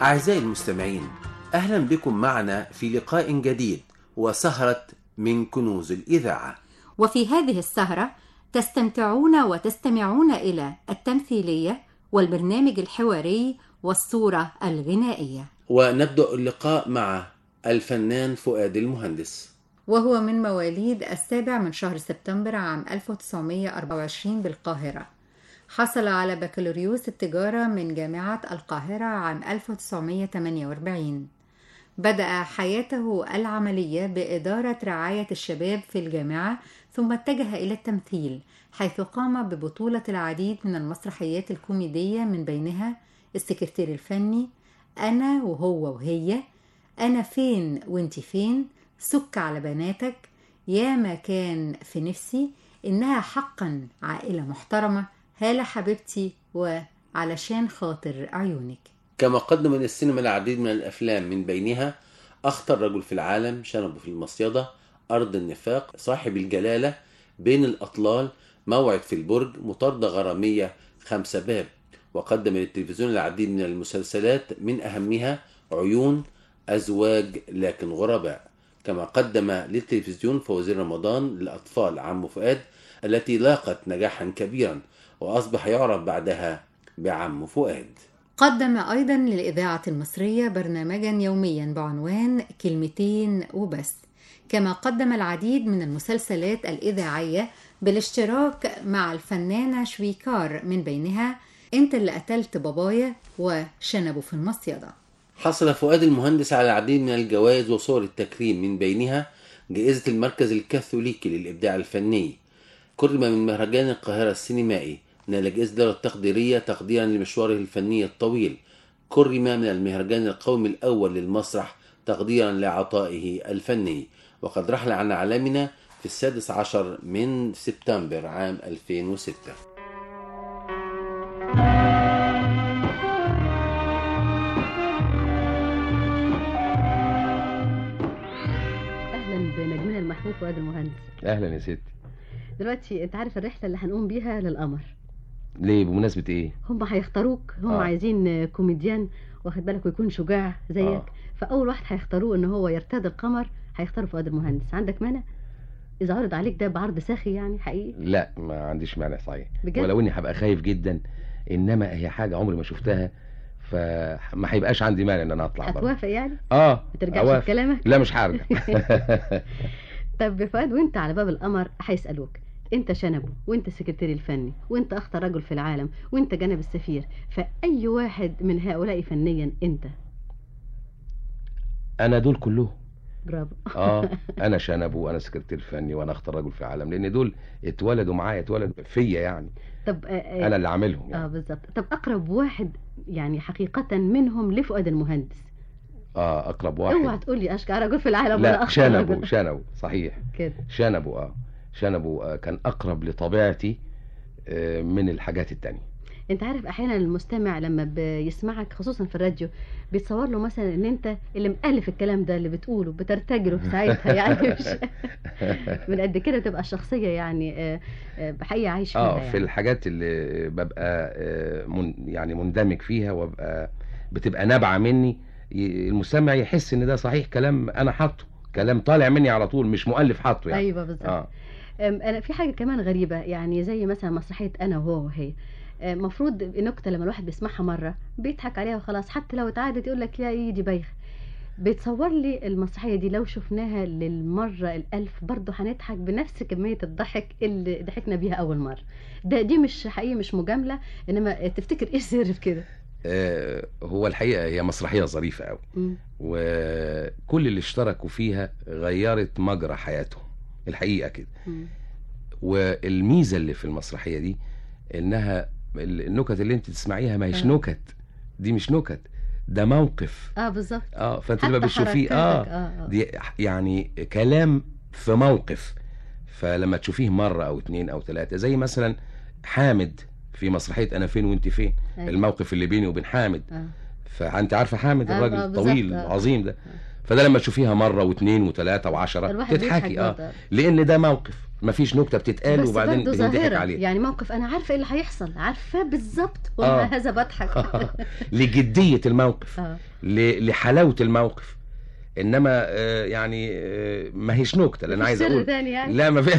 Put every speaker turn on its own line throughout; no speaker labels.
أعزائي المستمعين أهلا بكم معنا في لقاء جديد وسهرة من كنوز الإذاعة
وفي هذه السهرة تستمتعون وتستمعون إلى التمثيلية والبرنامج الحواري والصورة الغنائية
ونبدأ اللقاء مع الفنان فؤاد المهندس
وهو من مواليد السابع من شهر سبتمبر عام 1924 بالقاهرة حصل على بكالوريوس التجارة من جامعة القاهرة عام 1948 بدأ حياته العملية بإدارة رعاية الشباب في الجامعة ثم اتجه إلى التمثيل حيث قام ببطولة العديد من المسرحيات الكوميدية من بينها السكرتير الفني أنا وهو وهي أنا فين وانت فين سك على بناتك يا ما كان في نفسي إنها حقا عائلة محترمة هالة حبيبتي وعلشان خاطر عيونك
كما قدم للسينما العديد من الأفلام من بينها أخطر رجل في العالم شنب في المصيدة أرض النفاق صاحب الجلالة بين الأطلال موعد في البرج مطاردة غرامية خمسة باب وقدم للتلفزيون العديد من المسلسلات من أهمها عيون أزواج لكن غرباء كما قدم للتلفزيون فوزير رمضان للأطفال عم فؤاد التي لاقت نجاحا كبيرا وأصبح يعرف بعدها بعم فؤاد
قدم أيضا للإذاعة المصرية برنامجا يوميا بعنوان كلمتين وبس كما قدم العديد من المسلسلات الإذاعية بالاشتراك مع الفنانة شويكار من بينها انت اللي قتلت بابايا وشنبه في المصيدة
حصل فؤاد المهندس على العديد من الجوائز وصور التكريم من بينها جائزة المركز الكاثوليكي للإبداع الفني كرم من مهرجان القاهرة السينمائي نال جائزة الدولة التقديرية تقديرا لمشواره الفني الطويل كرم من المهرجان القومي الأول للمسرح تقديرا لعطائه الفني وقد رحل عن عالمنا في السادس عشر من سبتمبر عام 2006
اهلا بنجمنا المحبوب فؤاد المهندس
اهلا يا ستي
دلوقتي انت عارف الرحله اللي هنقوم بيها للقمر
ليه بمناسبه ايه
هم هيختاروك هم
آه.
عايزين كوميديان واخد بالك ويكون شجاع زيك
آه.
فاول واحد هيختاروه ان هو يرتدي القمر هيختاروا فؤاد المهندس عندك مانع اذا عرض عليك ده بعرض ساخي يعني حقيقي
لا ما عنديش مانع صحيح
بجد؟
ولو اني هبقى خايف جدا انما هي حاجه عمري ما شفتها فما هيبقاش عندي مانع ان انا اطلع بره
هتوافق يعني
اه
ما ترجعش
أوافق.
في كلامك
لا مش هرجع
طب يا فؤاد وانت على باب القمر هيسالوك انت شنبه وانت السكرتير الفني وانت اخطر رجل في العالم وانت جانب السفير فاي واحد من هؤلاء فنيا انت
انا دول كلهم
برافو
اه انا شنب وانا سكرتير فني وانا اختار رجل في العالم لان دول اتولدوا معايا اتولدوا فيا يعني
طب آه، آه،
انا اللي عاملهم
اه
يعني
بالظبط طب اقرب واحد يعني حقيقة منهم لفؤاد المهندس
اه اقرب
اوعى
واحد
تقول لي اشكى رجل في العالم ولا
لا
اخطر
شنبه
رجل.
شنبه صحيح
كده
شنبه اه شنبه آه كان اقرب لطبيعتي آه من الحاجات التانية
انت عارف احيانا المستمع لما بيسمعك خصوصا في الراديو بيتصور له مثلا ان انت اللي مؤلف الكلام ده اللي بتقوله بترتجله في ساعتها يعني مش من قد كده تبقى الشخصية يعني آه، آه، بحقيقة عايش فيها
اه
يعني.
في الحاجات اللي ببقى آه، من يعني مندمج فيها وابقى بتبقى نابعه مني ي- المستمع يحس ان ده صحيح كلام انا حاطه كلام طالع مني على طول مش مؤلف حاطه يعني
ايوه بالظبط
اه
أم، انا في حاجه كمان غريبه يعني زي مثلا مسرحيه انا وهو وهي المفروض النكته لما الواحد بيسمعها مره بيضحك عليها وخلاص حتى لو اتعادت يقول لك يا ايه دي بايخ بيتصور لي المسرحيه دي لو شفناها للمره الالف برضه هنضحك بنفس كميه الضحك اللي ضحكنا بيها اول مره ده دي مش حقيقي مش مجامله انما تفتكر ايه السر في كده
آه، هو الحقيقه هي مسرحيه ظريفه قوي
مم.
وكل اللي اشتركوا فيها غيرت مجرى حياتهم الحقيقه كده
مم.
والميزه اللي في المسرحيه دي انها النكت اللي انت تسمعيها ما هيش
آه.
نكت دي مش نكت ده موقف
اه بالظبط
اه فانت
حتى
لما بتشوفيه اه
حركاتك، اه, آه.
دي يعني كلام في موقف فلما تشوفيه مرة أو اتنين أو تلاتة زي مثلا حامد في مسرحية أنا فين وأنت فين
أيوة.
الموقف اللي بيني وبين حامد
آه.
فأنت عارفة حامد
آه،
الراجل
آه، بالظبط،
الطويل
آه.
العظيم ده فده لما تشوفيها مره واثنين وثلاثه وعشرة
الواحد
تضحكي
بيضحك
اه
برضه.
لان ده موقف مفيش نكته بتتقال
بس
وبعدين
برضه
بتضحك
ظاهرة
عليه
يعني موقف أنا عارفة إيه اللي هيحصل عارفاه بالظبط ومع
آه.
هذا بضحك
لجديه الموقف
آه.
ل- لحلاوه الموقف انما آه، يعني آه، ما هيش نكته لان
مفيش
عايز
سر
اقول
تاني يعني
لا ما في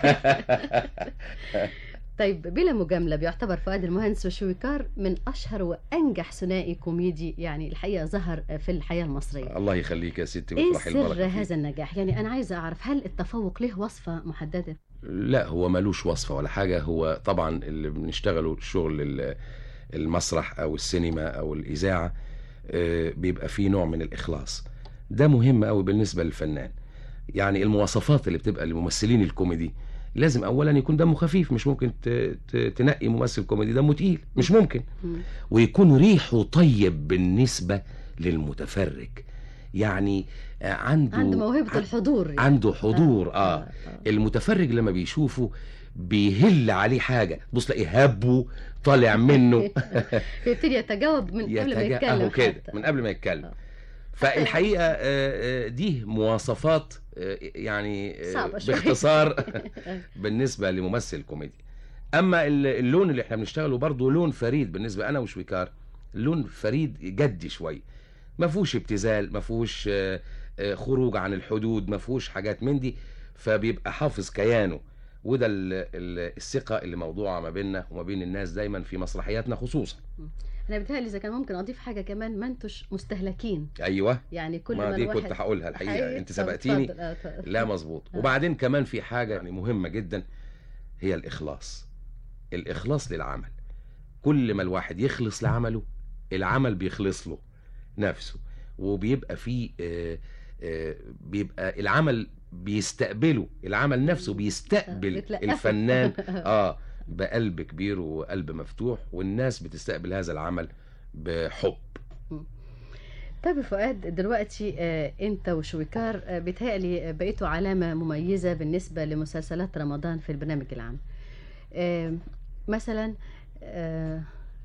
طيب بلا مجاملة بيعتبر فؤاد المهندس وشويكار من أشهر وأنجح ثنائي كوميدي يعني الحقيقة ظهر في الحياة المصرية
الله يخليك يا ستي
ايه
وافرحي
سر
البركه فيك.
هذا النجاح يعني انا عايزه اعرف هل التفوق له وصفه محدده
لا هو ملوش وصفة ولا حاجة هو طبعا اللي بنشتغله شغل ال- المسرح أو السينما أو الإذاعة آه، بيبقى فيه نوع من الإخلاص ده مهم قوي بالنسبة للفنان يعني المواصفات اللي بتبقى لممثلين الكوميدي لازم أولا يكون دمه خفيف مش ممكن ت- ت- تنقي ممثل كوميدي دمه تقيل مش ممكن
مم.
ويكون ريحه طيب بالنسبة للمتفرج يعني آه، عنده
عنده موهبه
ع-
الحضور يعني.
عنده حضور اه,
آه.
المتفرج لما بيشوفه بيهل عليه حاجه بص تلاقيه هبه طالع منه
يبتدي يتجاوب من قبل ما
يتجا-
يتكلم
اهو كده
حتى.
من قبل ما يتكلم
آه.
فالحقيقه آه، آه، دي مواصفات آه، يعني آه،
صعبة شوية.
باختصار بالنسبه لممثل كوميدي اما ال- اللون اللي احنا بنشتغله برضه لون فريد بالنسبه انا وشويكار لون فريد جدي شويه ما فيهوش ابتذال ما فيهوش آه، آه، خروج عن الحدود ما فيهوش حاجات من دي فبيبقى حافظ كيانه وده ال- ال- الثقه اللي موضوعه ما بيننا وما بين الناس دايما في مسرحياتنا خصوصا
انا بتهيألي اذا كان ممكن اضيف حاجه كمان ما انتوش مستهلكين
ايوه
يعني كل
ما
ما
دي
الواحد
كنت هقولها الحقيقه
حقيقي؟
انت
طب
سبقتيني
اتفضل، آه، اتفضل.
لا مظبوط
آه.
وبعدين كمان في حاجة يعني مهمة جدا هي الإخلاص الإخلاص للعمل كل ما الواحد يخلص لعمله العمل بيخلص له نفسه وبيبقى فيه آه، آه، بيبقى العمل بيستقبله العمل نفسه بيستقبل
بتلقفه.
الفنان اه بقلب كبير وقلب مفتوح والناس بتستقبل هذا العمل بحب
طيب يا فؤاد دلوقتي آه، انت وشويكار آه، بيتهيألي بقيتوا علامة مميزة بالنسبة لمسلسلات رمضان في البرنامج العام آه، مثلا آه،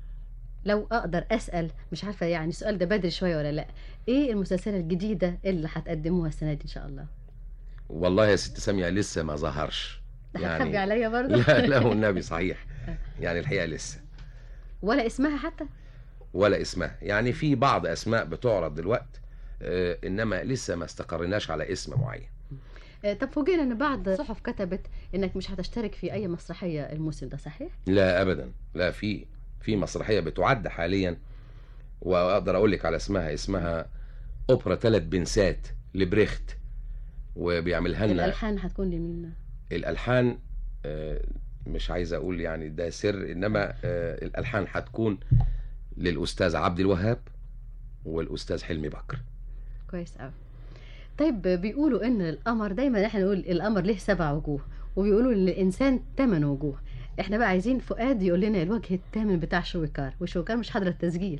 لو اقدر اسال مش عارفه يعني السؤال ده بدري شويه ولا لا ايه المسلسلات الجديده اللي هتقدموها السنه دي ان شاء الله
والله يا ست سامية لسه ما ظهرش
هتخبي عليا برضه
لا لا والنبي صحيح يعني الحقيقة لسه
ولا اسمها حتى
ولا اسمها يعني في بعض اسماء بتعرض دلوقتي آه، انما لسه ما استقرناش على اسم معين
آه، طب فوجئنا ان بعض صحف كتبت انك مش هتشترك في اي مسرحيه الموسم ده صحيح
لا ابدا لا في في مسرحيه بتعد حاليا واقدر اقول لك على اسمها اسمها اوبرا ثلاث بنسات لبريخت وبيعملها لنا
الالحان هتكون لمين
الالحان آه، مش عايز اقول يعني ده سر انما آه، الالحان هتكون للاستاذ عبد الوهاب والاستاذ حلمي بكر
كويس قوي طيب بيقولوا ان القمر دايما احنا نقول القمر له سبع وجوه وبيقولوا ان الانسان ثمان وجوه احنا بقى عايزين فؤاد يقول لنا الوجه الثامن بتاع شويكار وشويكار مش حاضر التسجيل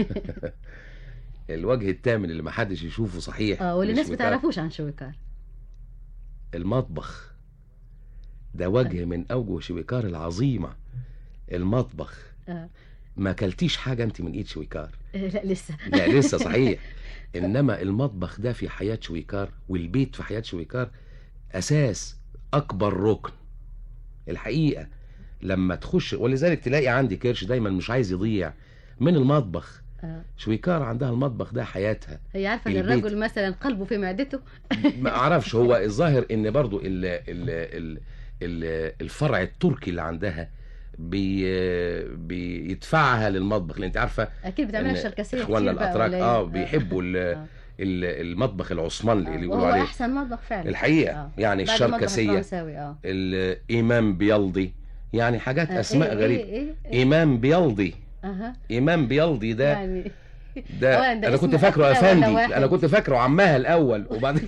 الوجه الثامن اللي ما حدش يشوفه صحيح
اه واللي
مش
الناس
بتاع-
بتعرفوش عن شويكار
المطبخ ده وجه من اوجه شويكار العظيمه المطبخ
آه.
ما كلتيش حاجه انت من ايد شويكار
آه، لا لسه
لا لسه صحيح انما المطبخ ده في حياه شويكار والبيت في حياه شويكار اساس اكبر ركن الحقيقه لما تخش ولذلك تلاقي عندي كرش دايما مش عايز يضيع من المطبخ
آه.
شويكار عندها المطبخ ده حياتها
هي عارفه ان
البيت.
الرجل مثلا قلبه في معدته
ما اعرفش هو الظاهر ان برضو ال ال ال ال الفرع التركي اللي عندها بي بيدفعها للمطبخ لان انت عارفه
اكيد بتعملها
إن
الشركسيه
اخواننا
كتير بقى
الاتراك
ولا إيه؟
اه بيحبوا ال-
آه.
ال- المطبخ العثماني اللي
آه.
يقولوا
وهو
عليه
احسن مطبخ فعلا
الحقيقه
آه.
يعني
بعد المطبخ
الشركسيه
الفرنساوي اه
الامام بيلضي يعني حاجات
آه،
اسماء
إيه
غريبه
ايه ايه
امام بيلضي
اها
امام بيلضي ده
يعني
ده,
أولاً ده
انا
اسم
كنت فاكره
أحلى ولا
افندي
واحد؟
انا كنت فاكره عمها الاول وبعدين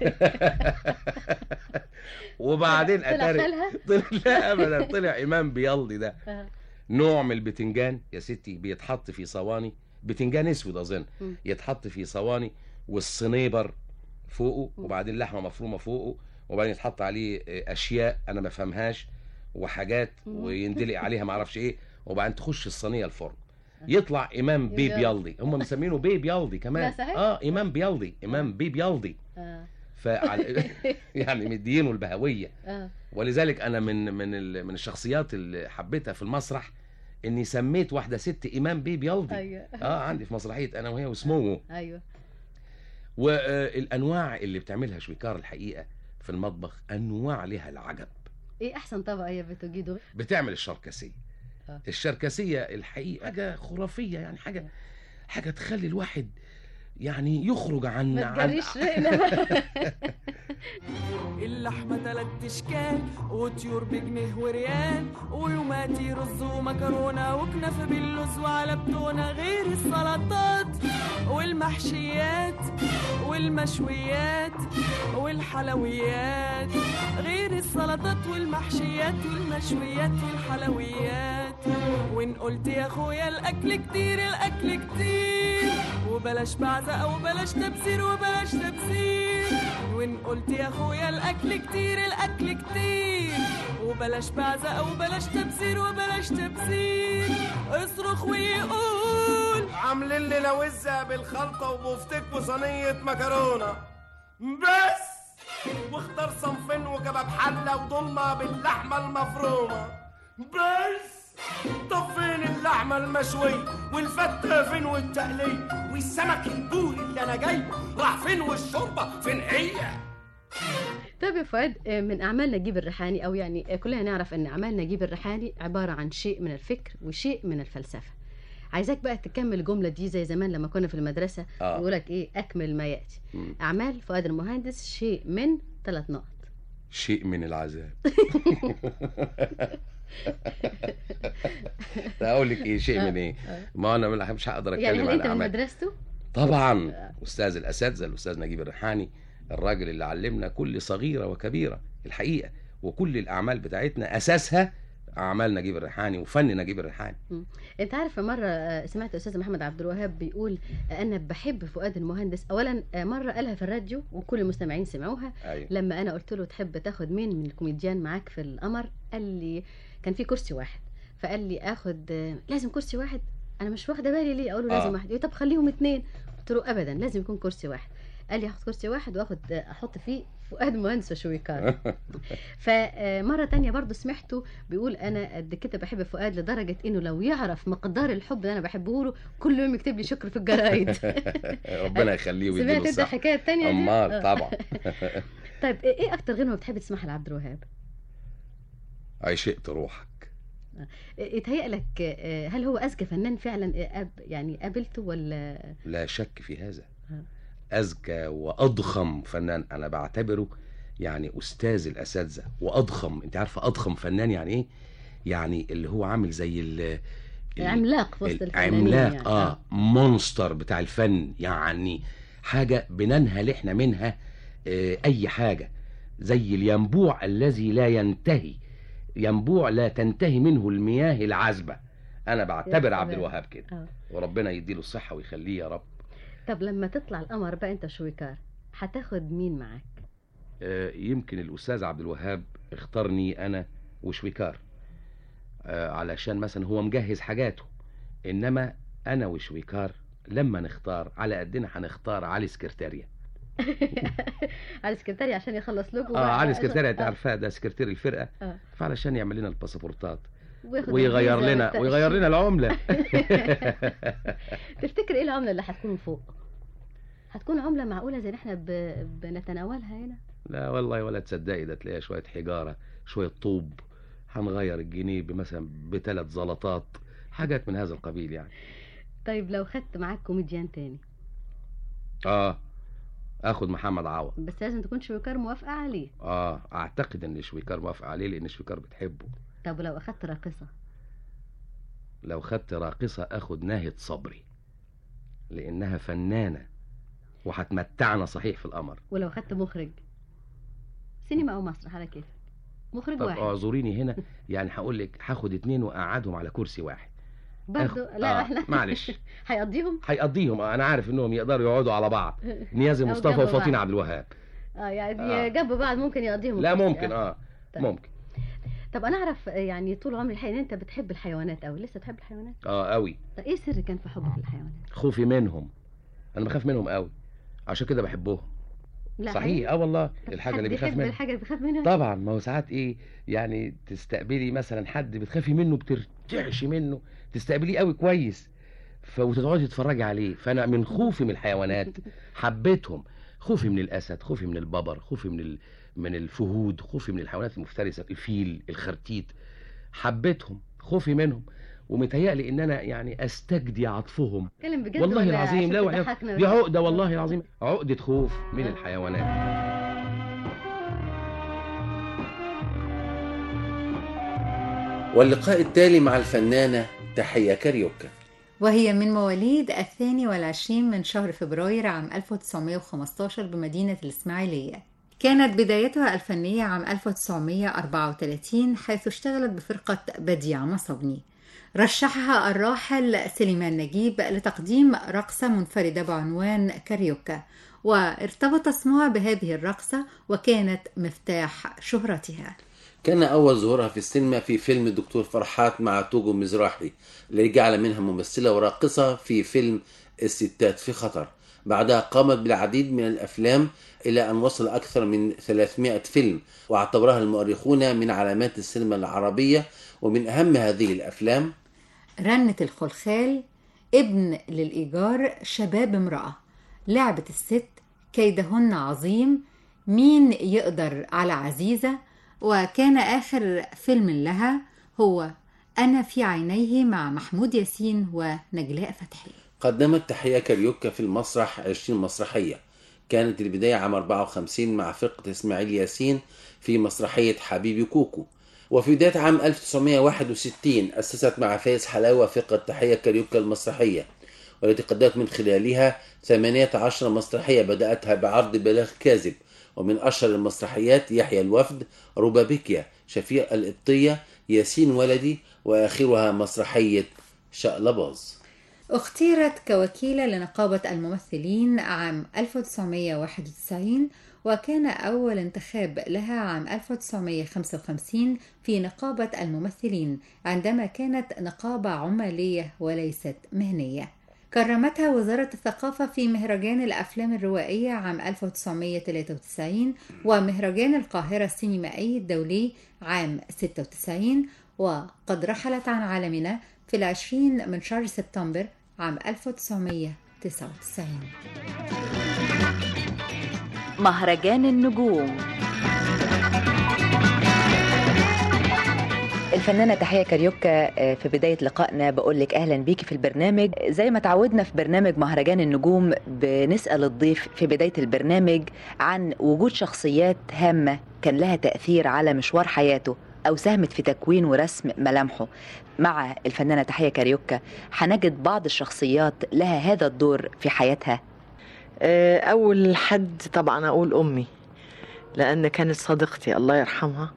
وبعدين
طلع
اتاري
خالها
طلع لا ابدا طلع امام بيلضي ده
آه.
نوع من البتنجان يا ستي بيتحط في صواني بتنجان اسود اظن
مم.
يتحط في صواني والصنيبر فوقه وبعدين لحمه مفرومه فوقه وبعدين يتحط عليه آه، اشياء انا ما فهمهاش وحاجات
مم.
ويندلق عليها ما اعرفش ايه وبعدين تخش الصينيه الفرن يطلع امام بيب
يلدي.
يلدي هم مسمينه بيب يلدي كمان
لا صحيح؟
اه امام بيلدي امام بيب يلدي
اه
فعلى يعني مدينه البهويه
اه
ولذلك انا من من ال- من الشخصيات اللي حبيتها في المسرح اني سميت واحده ست امام بيب يلدي
ايوه
اه عندي في مسرحيه انا وهي وسموه
ايوه
والانواع اللي بتعملها شويكار الحقيقه في المطبخ انواع لها العجب
ايه احسن طبق يا بتوجيدو
بتعمل الشركسيه
آه.
الشركسيه الحقيقه حاجه خرافيه يعني حاجه حاجه تخلي الواحد يعني يخرج عن
ما
عن
تجريش رقنا
اللحمة تلات اشكال وطيور بجنيه وريال ويوماتي رز ومكرونة وكنافة باللوز وعلى بتونة غير السلطات والمحشيات والمشويات والحلويات غير السلطات والمحشيات والمشويات والحلويات وان قلت يا اخويا الاكل كتير الاكل كتير وبلاش بعزق وبلاش تبذير وبلاش تبذير وان قلت يا اخويا الاكل كتير الاكل كتير وبلاش بعزق وبلاش تبذير وبلاش تبذير اصرخ ويقول
عاملين لنا وزة بالخلطة وبفتك وصينية مكرونة بس واختار صنفين وكباب حلة وضمة باللحمة المفرومة بس طب فين اللحمة المشوية والفتة فين والتقلية والسمك البوري اللي انا جايبه راح فين والشوربة فين هي
طيب يا فؤاد آه، من اعمال نجيب الريحاني او يعني آه، كلنا نعرف ان اعمال نجيب الريحاني عباره عن شيء من الفكر وشيء من الفلسفه عايزاك بقى تكمل الجمله دي زي زمان لما كنا في المدرسه
آه.
يقول لك ايه اكمل ما ياتي
مم.
اعمال فؤاد المهندس شيء من ثلاث نقط
شيء من العذاب لا اقول لك ايه شيء من ايه ما انا من- مش هقدر اتكلم
يعني هل
عن
انت من
اعمال
مدرسته
طبعا استاذ الاساتذه الاستاذ نجيب الريحاني الراجل اللي علمنا كل صغيره وكبيره الحقيقه وكل الاعمال بتاعتنا اساسها اعمال نجيب الريحاني وفن نجيب الريحاني
انت عارف مره آه، سمعت استاذ محمد عبد الوهاب بيقول آه، انا بحب فؤاد المهندس اولا آه، مره قالها في الراديو وكل المستمعين سمعوها
ايوه
لما انا قلت له تحب تاخد مين من الكوميديان معاك في القمر قال لي كان في كرسي واحد فقال لي اخد آه، لازم كرسي واحد انا مش واخده بالي ليه اقول له
آه.
لازم واحد يقول طب خليهم اتنين قلت له ابدا لازم يكون كرسي واحد قال لي هاخد كرسي واحد واخد آه، احط فيه فؤاد مهندس وشويكار فمره تانية برضو سمعته بيقول انا قد كده بحب فؤاد لدرجه انه لو يعرف مقدار الحب اللي انا بحبه له كل يوم يكتب لي شكر في الجرايد
ربنا يخليه ويديله
سمعت انت
الصحه
الحكايه التانية دي
امال
آه.
طبعا
طيب ايه اكتر غنوه بتحب تسمعها لعبد الوهاب
عشقت روحك
يتهيأ لك آه، هل هو أذكى فنان فعلا آه، أب يعني قابلته ولا
لا شك في هذا
آه.
أذكى وأضخم فنان أنا بعتبره يعني أستاذ الأساتذة وأضخم أنت عارفة أضخم فنان يعني إيه؟ يعني اللي هو عامل زي ال ال-
عملاق في وسط الفنانين
عملاق
يعني.
آه مونستر بتاع الفن يعني حاجة بننهل إحنا منها آه أي حاجة زي الينبوع الذي لا ينتهي ينبوع لا تنتهي منه المياه العذبة أنا بعتبر عبد
سلام.
الوهاب كده
آه.
وربنا يديله الصحة ويخليه يا رب
طب لما تطلع القمر بقى أنت شويكار هتاخد مين معاك؟
آه، يمكن الأستاذ عبد الوهاب اختارني أنا وشويكار آه، علشان مثلا هو مجهز حاجاته إنما أنا وشويكار لما نختار على قدنا هنختار علي سكرتاريا
على السكرتاري عشان يخلص لكم
اه علي
بقى-
سكرتاريا انت
آه،
عارفاه ده سكرتير الفرقه
آه.
فعلشان يعمل لنا الباسبورتات
وياخد
ويغير
الفيزا
لنا
والتأشيرة.
ويغير لنا العمله
تفتكر ايه العملة اللي هتكون فوق؟ هتكون عملة معقولة زي اللي احنا ب... بنتناولها هنا؟
لا والله ولا تصدقي ده تلاقيها شويه حجاره شويه طوب هنغير الجنيه مثلا بثلاث زلطات حاجات من هذا القبيل يعني
طيب لو خدت معاك كوميديان تاني
اه اخد محمد عوض
بس لازم تكون شويكار موافقة عليه
اه اعتقد ان شويكار موافق عليه لان شويكار بتحبه
طب ولو أخدت راقصة
لو خدت راقصه اخد ناهد صبري لانها فنانه وهتمتعنا صحيح في القمر
ولو خدت مخرج سينما او مسرح على كيفك مخرج
طب
واحد
اعذريني هنا يعني هقول لك هاخد اتنين واقعدهم على كرسي واحد
برضو
آخ-
لا
آه،
احنا
معلش.
هيقضيهم
هيقضيهم آه، انا عارف انهم يقدروا يقعدوا على بعض نيازي
أو
مصطفى
جنب
وفاطين
بعض.
عبد الوهاب
اه يعني
آه.
جنب بعض ممكن يقضيهم
لا
كرسي.
ممكن اه
طيب.
ممكن
طب انا اعرف يعني طول عمري الحقيقه ان انت بتحب الحيوانات قوي لسه بتحب الحيوانات
اه قوي
طب ايه السر كان في حبك للحيوانات
خوفي منهم انا بخاف منهم قوي عشان كده بحبهم
لا
صحيح اه والله
طب
الحاجه
حد
اللي بيخاف
بيحب
منها
الحاجه اللي بيخاف منها
طبعا ما هو ساعات ايه يعني تستقبلي مثلا حد بتخافي منه بترتعش منه تستقبليه قوي كويس ف... وتقعدي تتفرجي عليه فانا من خوفي من الحيوانات حبيتهم خوفي من الاسد خوفي من الببر خوفي من ال... من الفهود خوفي من الحيوانات المفترسه الفيل الخرتيت حبيتهم خوفي منهم ومتهيألي ان انا يعني استجدي عطفهم
اتكلم بجد
والله
ولا
العظيم
عشان
لا وحياة
تضحكنا
دي
بس؟
عقده والله العظيم عقده خوف من الحيوانات
واللقاء التالي مع الفنانة تحية كاريوكا
وهي من مواليد الثاني والعشرين من شهر فبراير عام 1915 بمدينة الإسماعيلية كانت بدايتها الفنية عام 1934 حيث اشتغلت بفرقة بديع مصبني رشحها الراحل سليمان نجيب لتقديم رقصة منفردة بعنوان كاريوكا وارتبط اسمها بهذه الرقصة وكانت مفتاح شهرتها
كان أول ظهورها في السينما في فيلم الدكتور فرحات مع توجو مزراحي الذي جعل منها ممثلة وراقصة في فيلم الستات في خطر بعدها قامت بالعديد من الأفلام إلى أن وصل أكثر من 300 فيلم واعتبرها المؤرخون من علامات السينما العربية ومن أهم هذه الأفلام
رنة الخلخال ابن للإيجار شباب امرأة لعبة الست كيدهن عظيم مين يقدر على عزيزة وكان آخر فيلم لها هو أنا في عينيه مع محمود ياسين ونجلاء فتحي
قدمت تحية كاريوكا في المسرح 20 مسرحية كانت البداية عام 54 مع فرقة إسماعيل ياسين في مسرحية حبيبي كوكو وفي بداية عام 1961 أسست مع فايز حلاوة فرقة تحية كاريوكا المسرحية والتي قدمت من خلالها 18 مسرحية بدأتها بعرض بلاغ كاذب ومن أشهر المسرحيات يحيى الوفد روبابيكيا شفيق القبطية ياسين ولدي وآخرها مسرحية شقلباز
اختيرت كوكيلة لنقابة الممثلين عام 1991 وكان أول انتخاب لها عام 1955 في نقابة الممثلين عندما كانت نقابة عمالية وليست مهنية كرمتها وزارة الثقافة في مهرجان الأفلام الروائية عام 1993 ومهرجان القاهرة السينمائي الدولي عام 96 وقد رحلت عن عالمنا في العشرين من شهر سبتمبر عام 1999
مهرجان النجوم الفنانة تحية كاريوكا آه، في بداية لقائنا بقول لك أهلا بيكي في البرنامج زي ما تعودنا في برنامج مهرجان النجوم بنسأل الضيف في بداية البرنامج عن وجود شخصيات هامة كان لها تأثير على مشوار حياته أو ساهمت في تكوين ورسم ملامحه مع الفنانة تحية كاريوكا هنجد بعض الشخصيات لها هذا الدور في حياتها
آه، أول حد طبعا أقول أمي لأن كانت صديقتي الله يرحمها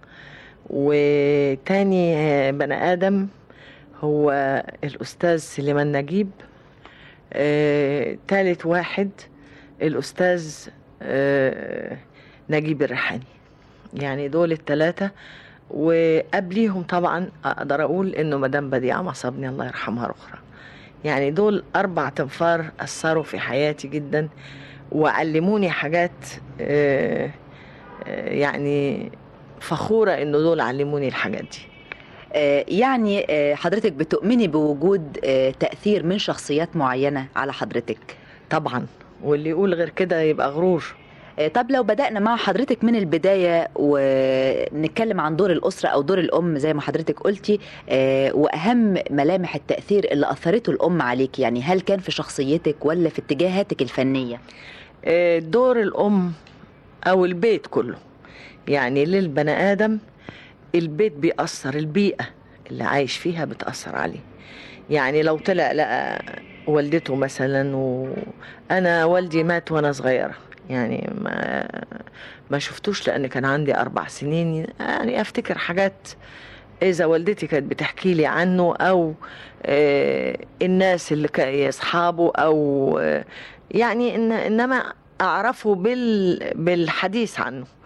وتاني آه، بني آدم هو الأستاذ سليمان نجيب آه، تالت واحد الأستاذ آه، نجيب الريحاني يعني دول التلاتة وقبليهم طبعا أقدر أقول إنه مدام بديعة مصابني الله يرحمها الأخرى يعني دول أربع تنفار أثروا في حياتي جدا وعلموني حاجات آه، آه، يعني فخورة إنه دول علموني الحاجات دي
آه، يعني آه، حضرتك بتؤمني بوجود آه، تأثير من شخصيات معينة على حضرتك
طبعا واللي يقول غير كده يبقى غرور
آه، طب لو بدأنا مع حضرتك من البداية ونتكلم عن دور الأسرة أو دور الأم زي ما حضرتك قلتي آه، وأهم ملامح التأثير اللي أثرته الأم عليك يعني هل كان في شخصيتك ولا في اتجاهاتك الفنية
آه، دور الأم أو البيت كله يعني للبني آدم البيت بيأثر البيئة اللي عايش فيها بتأثر عليه يعني لو طلع لقى والدته مثلا وأنا والدي مات وأنا صغيرة يعني ما ما شفتوش لأن كان عندي أربع سنين يعني أفتكر حاجات إذا والدتي كانت بتحكي لي عنه أو آه، الناس اللي كا- أصحابه أو آه، يعني إن إنما أعرفه بال بالحديث عنه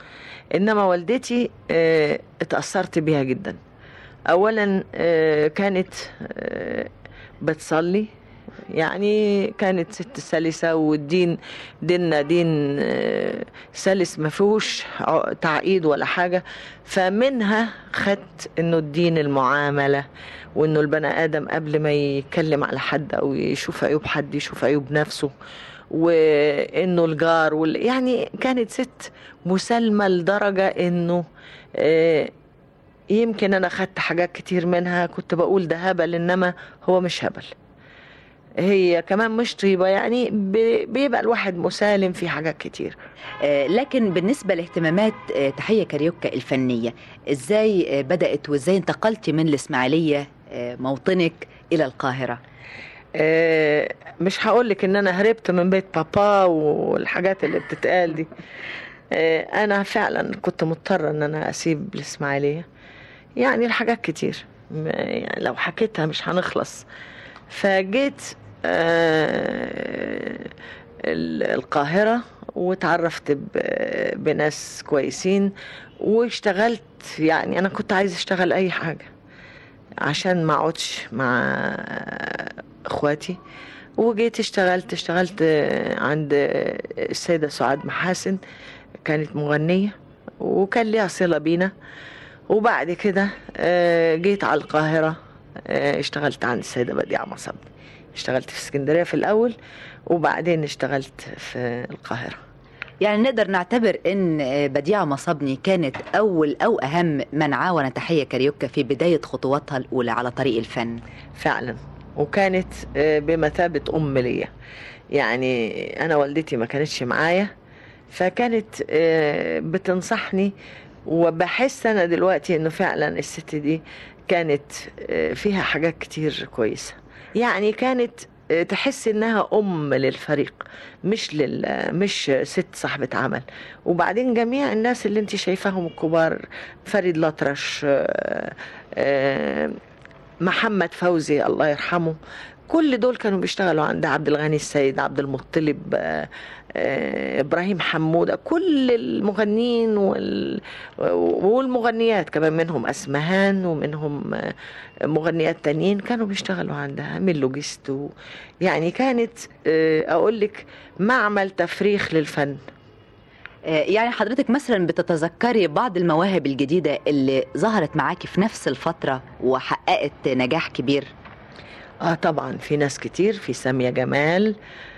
انما والدتي آه، اتاثرت بيها جدا اولا آه، كانت آه، بتصلي يعني كانت ست سلسة والدين ديننا دين آه، سلس ما فيهوش ع- تعقيد ولا حاجة فمنها خدت انه الدين المعاملة وانه البني ادم قبل ما يتكلم على حد او يشوف عيوب حد يشوف عيوب نفسه وانه الجار وال... يعني كانت ست مسالمة لدرجة انه آه، يمكن انا خدت حاجات كتير منها كنت بقول ده هبل انما هو مش هبل هي كمان مش طيبة يعني ب- بيبقى الواحد مسالم في حاجات كتير
آه، لكن بالنسبة لاهتمامات آه، تحية كاريوكا الفنية ازاي آه، بدأت وازاي انتقلتي من الإسماعيلية آه، موطنك إلى القاهرة
آه، مش هقولك ان انا هربت من بيت بابا والحاجات اللي بتتقال دي آه، انا فعلا كنت مضطرة ان انا اسيب الاسماعيلية يعني الحاجات كتير م- يعني لو حكيتها مش هنخلص فجيت آه، ال- القاهرة وتعرفت ب- بناس كويسين واشتغلت يعني انا كنت عايز اشتغل اي حاجة عشان ما اقعدش مع اخواتي وجيت اشتغلت اشتغلت عند السيدة سعاد محاسن كانت مغنية وكان ليها صلة بينا وبعد كده آه، جيت على القاهرة آه، اشتغلت عند السيدة بديعة مصبني اشتغلت في اسكندرية في الأول وبعدين اشتغلت في القاهرة
يعني نقدر نعتبر ان آه، بديعة مصابني كانت أول أو أهم من عاون تحية كاريوكا في بداية خطواتها الأولى على طريق الفن
فعلا وكانت آه، بمثابة أم ليا يعني أنا والدتي ما كانتش معايا فكانت آه، بتنصحني وبحس أنا دلوقتي إنه فعلا الست دي كانت آه، فيها حاجات كتير كويسة يعني كانت آه، تحس انها ام للفريق مش لل مش ست صاحبة عمل وبعدين جميع الناس اللي انت شايفاهم الكبار فريد الأطرش آه، آه، محمد فوزي الله يرحمه كل دول كانوا بيشتغلوا عند عبد الغني السيد عبد المطلب آه، آه، ابراهيم حموده كل المغنيين وال... والمغنيات كمان منهم اسمهان ومنهم آه، مغنيات تانيين كانوا بيشتغلوا عندها من لوجيست و... يعني كانت آه، اقول لك معمل تفريخ للفن
آه، يعني حضرتك مثلا بتتذكري بعض المواهب الجديدة اللي ظهرت معاكي في نفس الفترة وحققت نجاح كبير
اه طبعا في ناس كتير في سامية جمال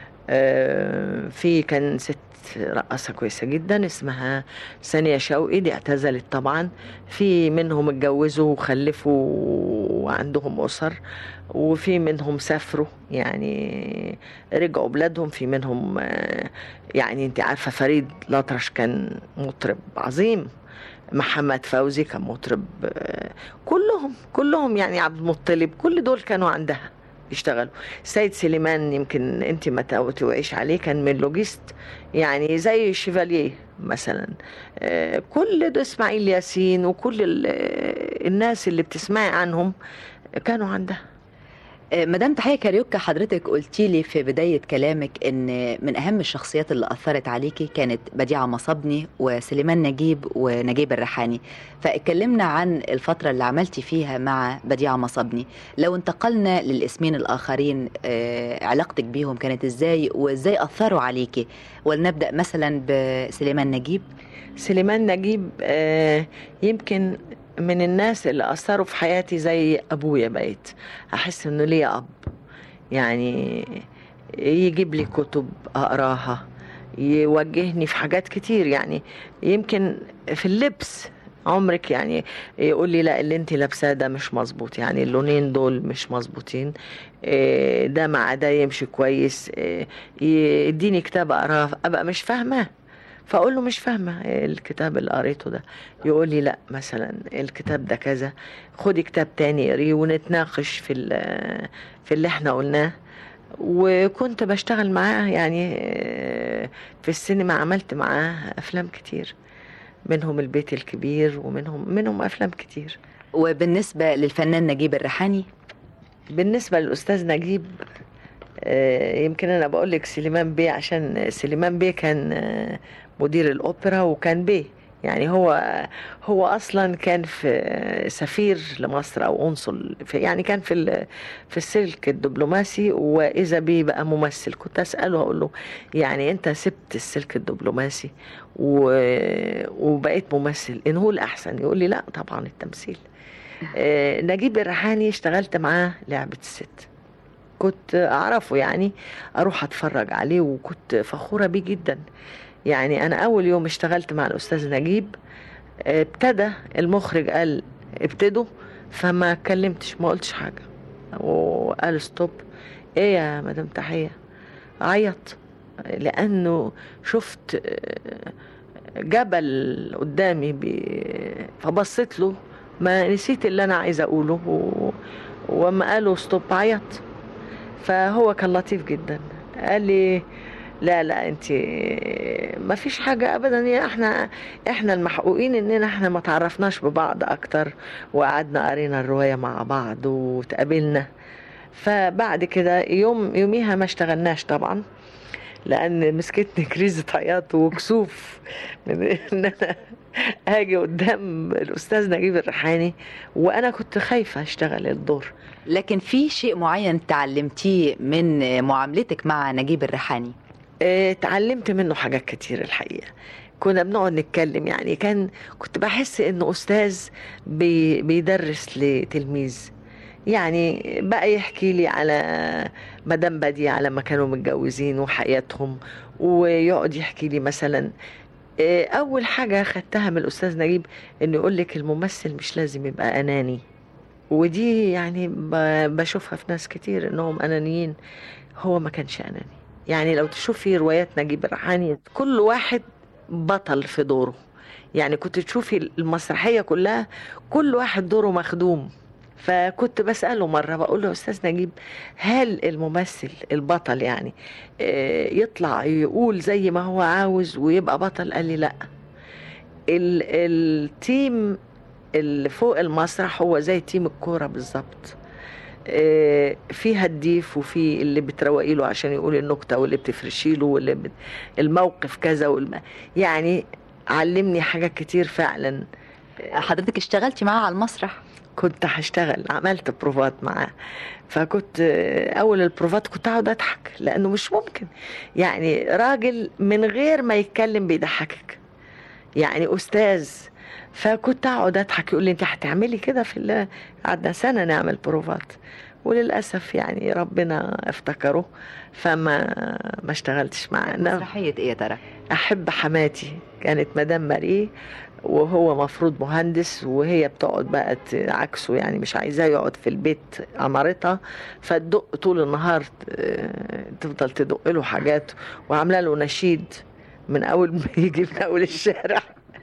آه في كان ست رقاصة كويسة جدا اسمها سانية شوقي دي اعتزلت طبعا في منهم اتجوزوا وخلفوا وعندهم أسر وفي منهم سافروا يعني رجعوا بلادهم في منهم آه، يعني انت عارفة فريد الأطرش كان مطرب عظيم محمد فوزي كان مطرب آه، كلهم كلهم يعني عبد المطلب كل دول كانوا عندها يشتغلوا سيد سليمان يمكن انت ما توعيش عليه كان من لوجيست يعني زي شيفاليه مثلا آه، كل ده اسماعيل ياسين وكل ال- آه، الناس اللي بتسمعي عنهم كانوا عندها
آه، مدام تحية كاريوكا حضرتك قلتي لي في بداية كلامك ان من اهم الشخصيات اللي اثرت عليكي كانت بديعة مصبني وسليمان نجيب ونجيب الريحاني فاتكلمنا عن الفترة اللي عملتي فيها مع بديعة مصبني لو انتقلنا للاسمين الاخرين آه، علاقتك بيهم كانت ازاي وازاي اثروا عليكي ولنبدأ مثلا بسليمان نجيب
سليمان نجيب آه، يمكن من الناس اللي أثروا في حياتي زي أبويا بقيت أحس إنه ليا أب يعني يجيب لي كتب أقراها يوجهني في حاجات كتير يعني يمكن في اللبس عمرك يعني يقول لي لا اللي انت لابساه ده مش مظبوط يعني اللونين دول مش مظبوطين إيه، ده مع ده يمشي كويس إيه، يديني كتاب اقراه ابقى مش فاهماه فاقول له مش فاهمه الكتاب اللي قريته ده يقول لي لا مثلا الكتاب ده كذا خدي كتاب تاني اقريه ونتناقش في ال- في اللي احنا قلناه وكنت بشتغل معاه يعني آه، في السينما عملت معاه افلام كتير منهم البيت الكبير ومنهم منهم افلام كتير
وبالنسبة للفنان نجيب الريحاني
بالنسبة للأستاذ نجيب آه، يمكن أنا بقول لك سليمان بيه عشان سليمان بيه كان آه، مدير الأوبرا وكان بيه يعني هو هو اصلا كان في سفير لمصر او قنصل في يعني كان في ال- في السلك الدبلوماسي واذا بيه بقى ممثل كنت اساله اقول له يعني انت سبت السلك الدبلوماسي و- وبقيت ممثل ان هو الاحسن يقول لي لا طبعا التمثيل آه، نجيب الريحاني اشتغلت معاه لعبه الست كنت اعرفه يعني اروح اتفرج عليه وكنت فخوره بيه جدا يعني انا اول يوم اشتغلت مع الاستاذ نجيب آه، ابتدى المخرج قال ابتدوا فما اتكلمتش ما قلتش حاجه وقال ستوب ايه يا مدام تحيه عيط لانه شفت آه، جبل قدامي بي فبصيت له ما نسيت اللي انا عايزه اقوله و... وما قالوا ستوب عيط فهو كان لطيف جدا قال لي لا لا انت ما فيش حاجة ابدا يا احنا احنا المحقوقين اننا احنا ما تعرفناش ببعض اكتر وقعدنا قرينا الرواية مع بعض وتقابلنا فبعد كده يوم يوميها ما اشتغلناش طبعا لان مسكتني كريزة عياط وكسوف من ان انا اجي قدام الاستاذ نجيب الريحاني وانا كنت خايفة اشتغل الدور
لكن في شيء معين تعلمتيه من معاملتك مع نجيب الريحاني
آه، اتعلمت منه حاجات كتير الحقيقة كنا بنقعد نتكلم يعني كان كنت بحس انه استاذ بي بيدرس لتلميذ يعني بقى يحكي لي على مدام بديع على ما كانوا متجوزين وحياتهم ويقعد يحكي لي مثلا آه، اول حاجة خدتها من الاستاذ نجيب انه يقول لك الممثل مش لازم يبقى اناني ودي يعني ب- بشوفها في ناس كتير انهم انانيين هو ما كانش اناني يعني لو تشوفي روايات نجيب الريحاني كل واحد بطل في دوره يعني كنت تشوفي المسرحيه كلها كل واحد دوره مخدوم فكنت بسأله مرة بقول له أستاذ نجيب هل الممثل البطل يعني آه، يطلع يقول زي ما هو عاوز ويبقى بطل قال لي لا ال- التيم اللي فوق المسرح هو زي تيم الكورة بالظبط آه، في هديف وفي اللي بتروقي له عشان يقول النكته واللي بتفرشي له واللي بت... الموقف كذا والم... يعني علمني حاجات كتير فعلا
حضرتك اشتغلتي معاه على المسرح
كنت هشتغل عملت بروفات معاه فكنت آه، اول البروفات كنت اقعد اضحك لانه مش ممكن يعني راجل من غير ما يتكلم بيضحكك يعني استاذ فكنت اقعد اضحك يقول لي انت هتعملي كده في ال- قعدنا سنه نعمل بروفات وللاسف يعني ربنا افتكره فما ما اشتغلتش معاه إنما
مسرحية ايه يا ترى
احب حماتي كانت مدام ماري وهو مفروض مهندس وهي بتقعد بقى عكسه يعني مش عايزاه يقعد في البيت عمارتها فتدق طول النهار آه، تفضل تدق له حاجات وعامله له نشيد من اول ما يجي من اول الشارع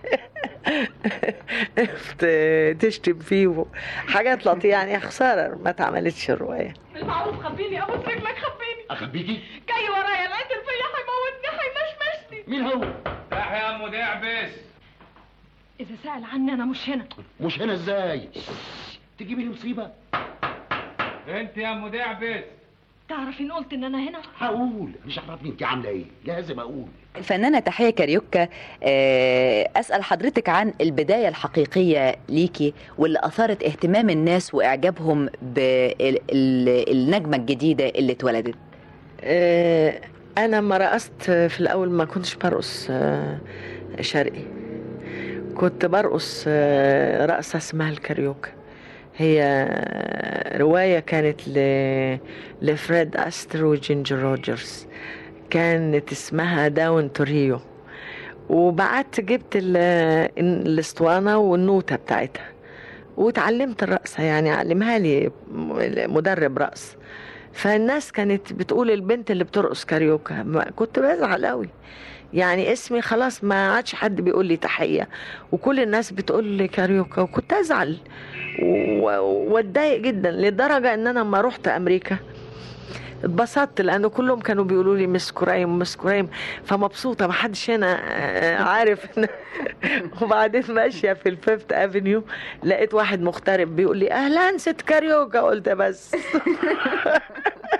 ت- تشتم فيه حاجات لطيفه يعني خساره ما اتعملتش الروايه
بالمعروف خبيني ابوس رجلك خبيني
اخبيكي
جاي ورايا العدل فيا هيموتني هيمشمشني
مين هو
راح يا ام دعبس
اذا سأل عني انا مش هنا
مش هنا ازاي تجيبي لي مصيبه
انت يا ام دعبس
تعرف ان قلت ان انا هنا
هقول مش عرفني انت عامله ايه لازم اقول
الفنانة تحية كاريوكا آه، أسأل حضرتك عن البداية الحقيقية ليكي واللي أثارت اهتمام الناس وإعجابهم بالنجمة الجديدة اللي اتولدت
آه، انا لما رقصت في الاول ما كنتش برقص آه، شرقي كنت برقص آه، رقصة اسمها الكاريوكا هي رواية كانت ل... لفريد أستر وجينجر روجرز كانت اسمها داون توريو وبعدت جبت ال... الاسطوانة والنوتة بتاعتها وتعلمت الرقصة يعني علمها لي مدرب رقص فالناس كانت بتقول البنت اللي بترقص كاريوكا ما- كنت بزعل قوي يعني اسمي خلاص ما عادش حد بيقول لي تحية وكل الناس بتقول لي كاريوكا وكنت ازعل و- واتضايق جدا لدرجة ان انا لما رحت امريكا اتبسطت لانه كلهم كانوا بيقولوا لي مس كريم مس كريم فمبسوطه ما حدش هنا آه، عارف إن- وبعدين ماشيه في الفيفت افنيو لقيت واحد مغترب بيقول لي اهلا ست كاريوكا قلت بس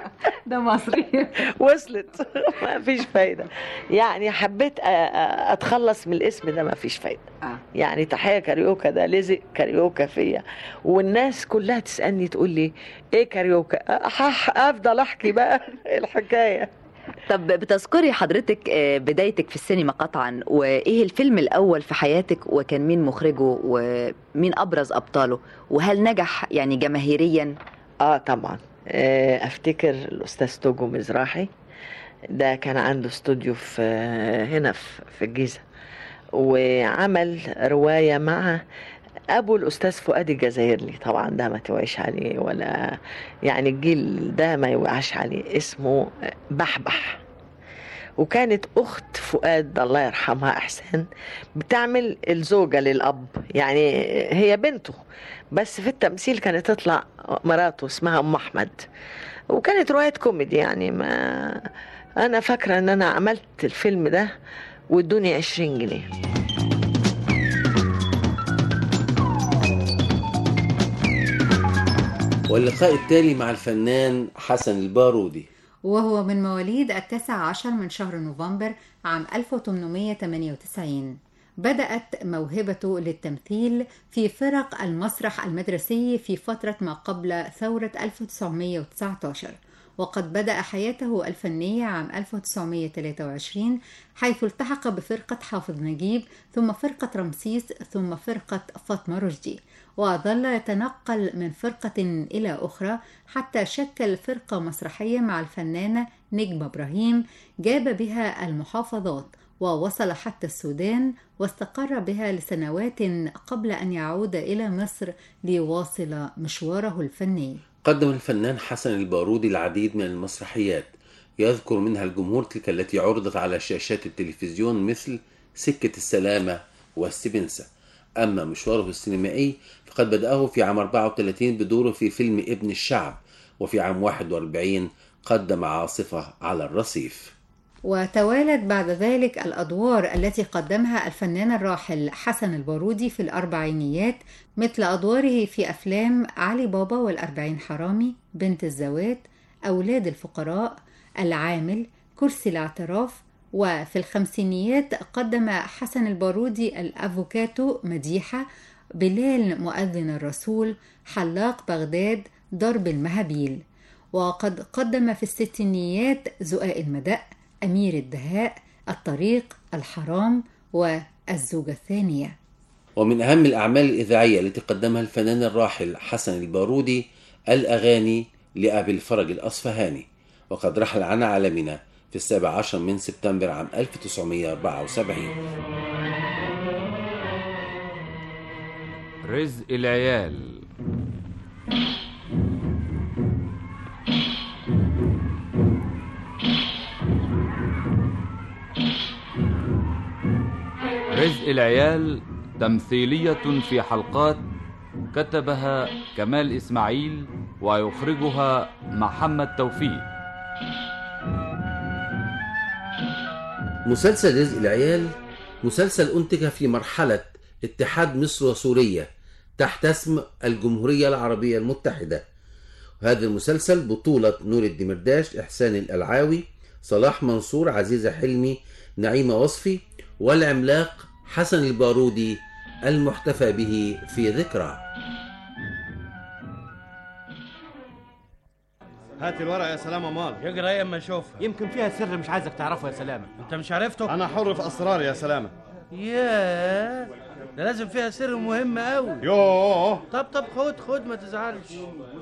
ده مصري
وصلت ما فيش فايدة يعني حبيت أ- أ- أتخلص من الاسم ده ما فيش فايدة
آه.
يعني تحية كاريوكا ده لزق كاريوكا فيا والناس كلها تسألني تقول لي ايه كاريوكا أح- افضل احكي بقى الحكاية
طب بتذكري حضرتك آه، بدايتك في السينما قطعا وايه الفيلم الاول في حياتك وكان مين مخرجه ومين ابرز ابطاله وهل نجح يعني جماهيريا
اه طبعا آه، افتكر الاستاذ توجو مزراحي ده كان عنده استوديو في هنا في في الجيزه وعمل روايه مع ابو الاستاذ فؤاد الجزائري طبعا ده ما توعيش عليه ولا يعني الجيل ده ما يوعاش عليه اسمه بحبح وكانت اخت فؤاد الله يرحمها احسان بتعمل الزوجه للاب يعني هي بنته بس في التمثيل كانت تطلع مراته اسمها ام احمد وكانت روايه كوميدي يعني ما انا فاكره ان انا عملت الفيلم ده وادوني 20 جنيه
واللقاء التالي مع الفنان حسن البارودي
وهو من مواليد التاسع عشر من شهر نوفمبر عام 1898 بدأت موهبته للتمثيل في فرق المسرح المدرسي في فترة ما قبل ثورة 1919 وقد بدأ حياته الفنية عام 1923 حيث التحق بفرقة حافظ نجيب ثم فرقة رمسيس ثم فرقة فاطمة رشدي وظل يتنقل من فرقة إلى أخرى حتى شكل فرقة مسرحية مع الفنانة نجمة إبراهيم جاب بها المحافظات ووصل حتى السودان واستقر بها لسنوات قبل أن يعود إلى مصر ليواصل مشواره الفني
قدم الفنان حسن البارودي العديد من المسرحيات يذكر منها الجمهور تلك التي عرضت على شاشات التلفزيون مثل سكة السلامة والسبنسة أما مشواره السينمائي فقد بدأه في عام 34 بدوره في فيلم ابن الشعب وفي عام 41 قدم عاصفة على الرصيف
وتوالت بعد ذلك الأدوار التي قدمها الفنان الراحل حسن البارودي في الأربعينيات مثل أدواره في أفلام علي بابا والأربعين حرامي بنت الزوات أولاد الفقراء العامل كرسي الاعتراف وفي الخمسينيات قدم حسن البارودي الأفوكاتو مديحة بلال مؤذن الرسول حلاق بغداد ضرب المهابيل وقد قدم في الستينيات زقاق المدق أمير الدهاء الطريق الحرام والزوجة الثانية
ومن أهم الأعمال الإذاعية التي قدمها الفنان الراحل حسن البارودي الأغاني لأبي الفرج الأصفهاني وقد رحل عن عالمنا في السابع عشر من سبتمبر عام 1974
رزق العيال رزق العيال تمثيلية في حلقات كتبها كمال إسماعيل ويخرجها محمد توفيق
مسلسل رزق العيال مسلسل أنتج في مرحلة اتحاد مصر وسوريا تحت اسم الجمهورية العربية المتحدة وهذا المسلسل بطولة نور الدمرداش إحسان الألعاوي صلاح منصور عزيزة حلمي نعيمة وصفي والعملاق حسن البارودي المحتفى به في ذكرى
هات الورق يا سلامة مال
يقرا ايه اما اشوف
يمكن فيها سر مش عايزك تعرفه يا سلامة
انت مش عرفته
أنا حر في أسرار يا سلامة
ياه ده لازم فيها سر مهم قوي
يوه
طب طب خد خد ما تزعلش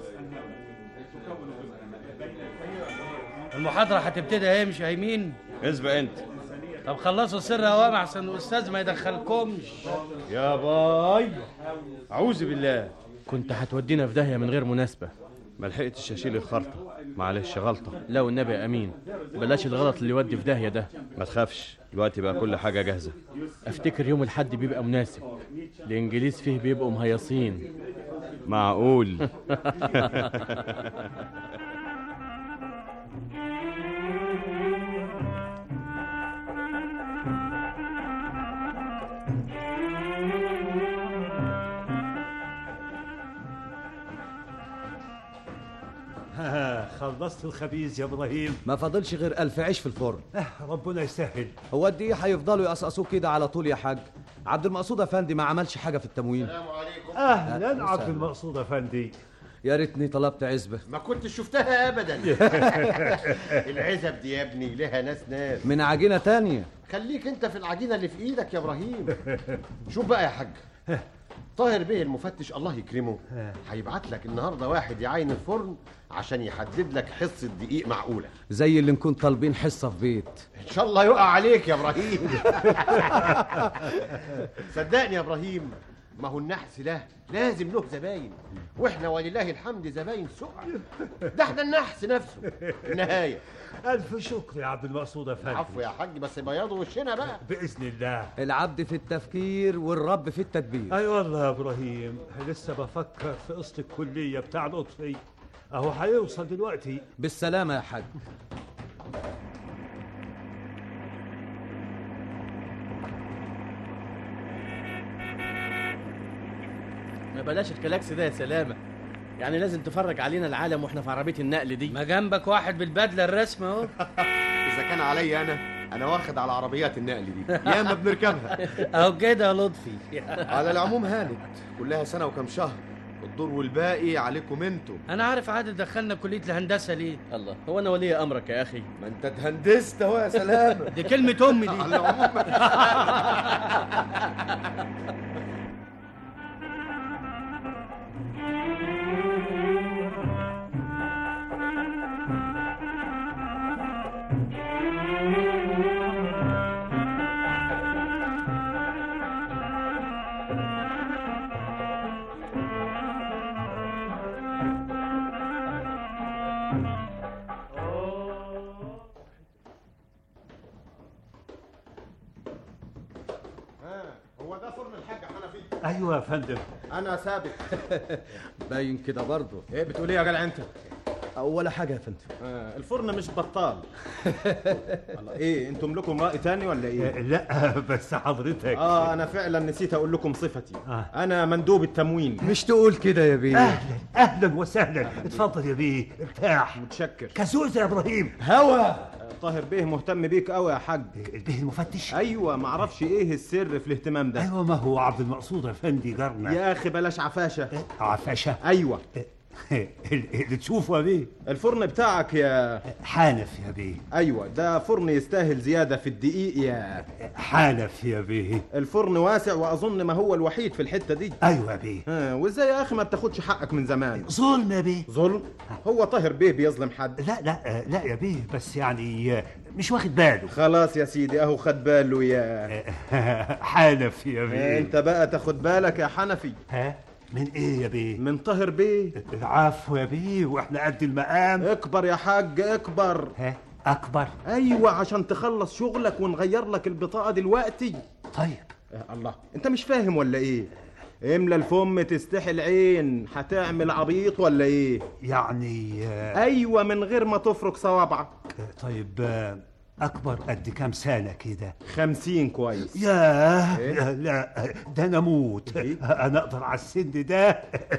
المحاضرة هتبتدي اهي مش هيمين
اسبق أنت
طب خلصوا السر اوام احسن الاستاذ ما يدخلكمش
يا باي أعوذ بالله كنت هتودينا في داهية من غير مناسبة ما لحقتش اشيل الخرطة معلش غلطة لا والنبي يا امين بلاش الغلط اللي يودي في داهية ده ما تخافش دلوقتي بقى كل حاجة جاهزة افتكر يوم الحد بيبقى مناسب الانجليز فيه بيبقوا مهيصين معقول
خلصت الخبيز يا ابراهيم
ما فاضلش غير ألف عيش في الفرن
آه، ربنا يسهل
هو قد ايه هيفضلوا يقصقصوه كده على طول يا حاج عبد المقصود افندي ما عملش حاجه في التموين
اهلا عبد المقصود افندي
يا ريتني طلبت عزبه
ما كنتش شفتها ابدا العزب دي يا ابني لها ناس ناس
من عجينه تانية
خليك انت في العجينه اللي في ايدك يا ابراهيم شوف بقى يا حاج طاهر بيه المفتش الله يكرمه هيبعت لك النهارده واحد يعاين الفرن عشان يحدد لك حصه دقيق معقوله
زي اللي نكون طالبين حصه في بيت
ان شاء الله يقع عليك يا ابراهيم صدقني يا ابراهيم ما هو النحس ده لازم له زباين واحنا ولله الحمد زباين سقع ده احنا النحس نفسه النهايه
الف شكر يا عبد المقصود افندي
عفو يا حاج بس بياضوا وشنا بقى
باذن الله
العبد في التفكير والرب في التدبير
اي والله يا ابراهيم لسه بفكر في قسط الكليه بتاع لطفي اهو هيوصل دلوقتي
بالسلامه يا حاج
ما بلاش الكلاكس ده يا سلامة يعني لازم تفرج علينا العالم واحنا في عربية النقل دي
ما جنبك واحد بالبدله الرسمه اهو
اذا كان عليا انا انا واخد على عربيات النقل دي ياما بنركبها
اهو كده يا لطفي
على العموم هانت كلها سنه وكم شهر الدور والباقي عليكم انتم
انا عارف عادل دخلنا كليه الهندسه ليه
الله هو انا ولي امرك يا اخي
ما انت اتهندست اهو يا سلام
دي كلمه امي دي
على العموم مفيش هو ده فرن الحاج حنفي
ايوه يا فندم
انا ثابت
باين كده برضه
ايه بتقول ايه يا جدع انت
ولا حاجه يا فندم
آه الفرن مش بطال الله ايه انتم لكم راي تاني ولا ايه
لا بس حضرتك
اه انا فعلا نسيت اقول لكم صفتي
آه.
انا مندوب التموين
مش تقول كده يا بيه
اهلا اهلا وسهلا اتفضل يا بيه ارتاح
متشكر
كسوس يا ابراهيم
هوا طاهر بيه مهتم بيك قوي يا حاج
البيه المفتش
ايوه معرفش ايه السر في الاهتمام ده
ايوه ما هو عبد المقصود افندي جارنا
يا اخي بلاش عفاشه
عفشه
ايوه
اللي تشوفه يا بيه
الفرن بتاعك يا
حانف يا بيه
ايوه ده فرن يستاهل زياده في الدقيق يا
حانف يا بيه
الفرن واسع واظن ما هو الوحيد في الحته دي
ايوه يا بيه
ها وازاي يا اخي ما بتاخدش حقك من زمان
ظلم يا بيه
ظلم هو طاهر بيه بيظلم حد
لا لا لا يا بيه بس يعني مش واخد باله
خلاص يا سيدي اهو خد باله يا
حنف يا بيه
انت بقى تاخد بالك يا حنفي
ها من ايه يا بيه
من طاهر بيه
العفو يا بيه واحنا قد المقام
اكبر يا حاج اكبر
ها اكبر
ايوه عشان تخلص شغلك ونغير لك البطاقه دلوقتي
طيب
آه الله انت مش فاهم ولا ايه املى الفم تستحي العين هتعمل عبيط ولا ايه
يعني آه
ايوه من غير ما تفرك صوابعك
طيب آه اكبر قد كام سنه كده
خمسين كويس
ياه إيه؟ لا ده انا اموت إيه؟ انا اقدر على السن ده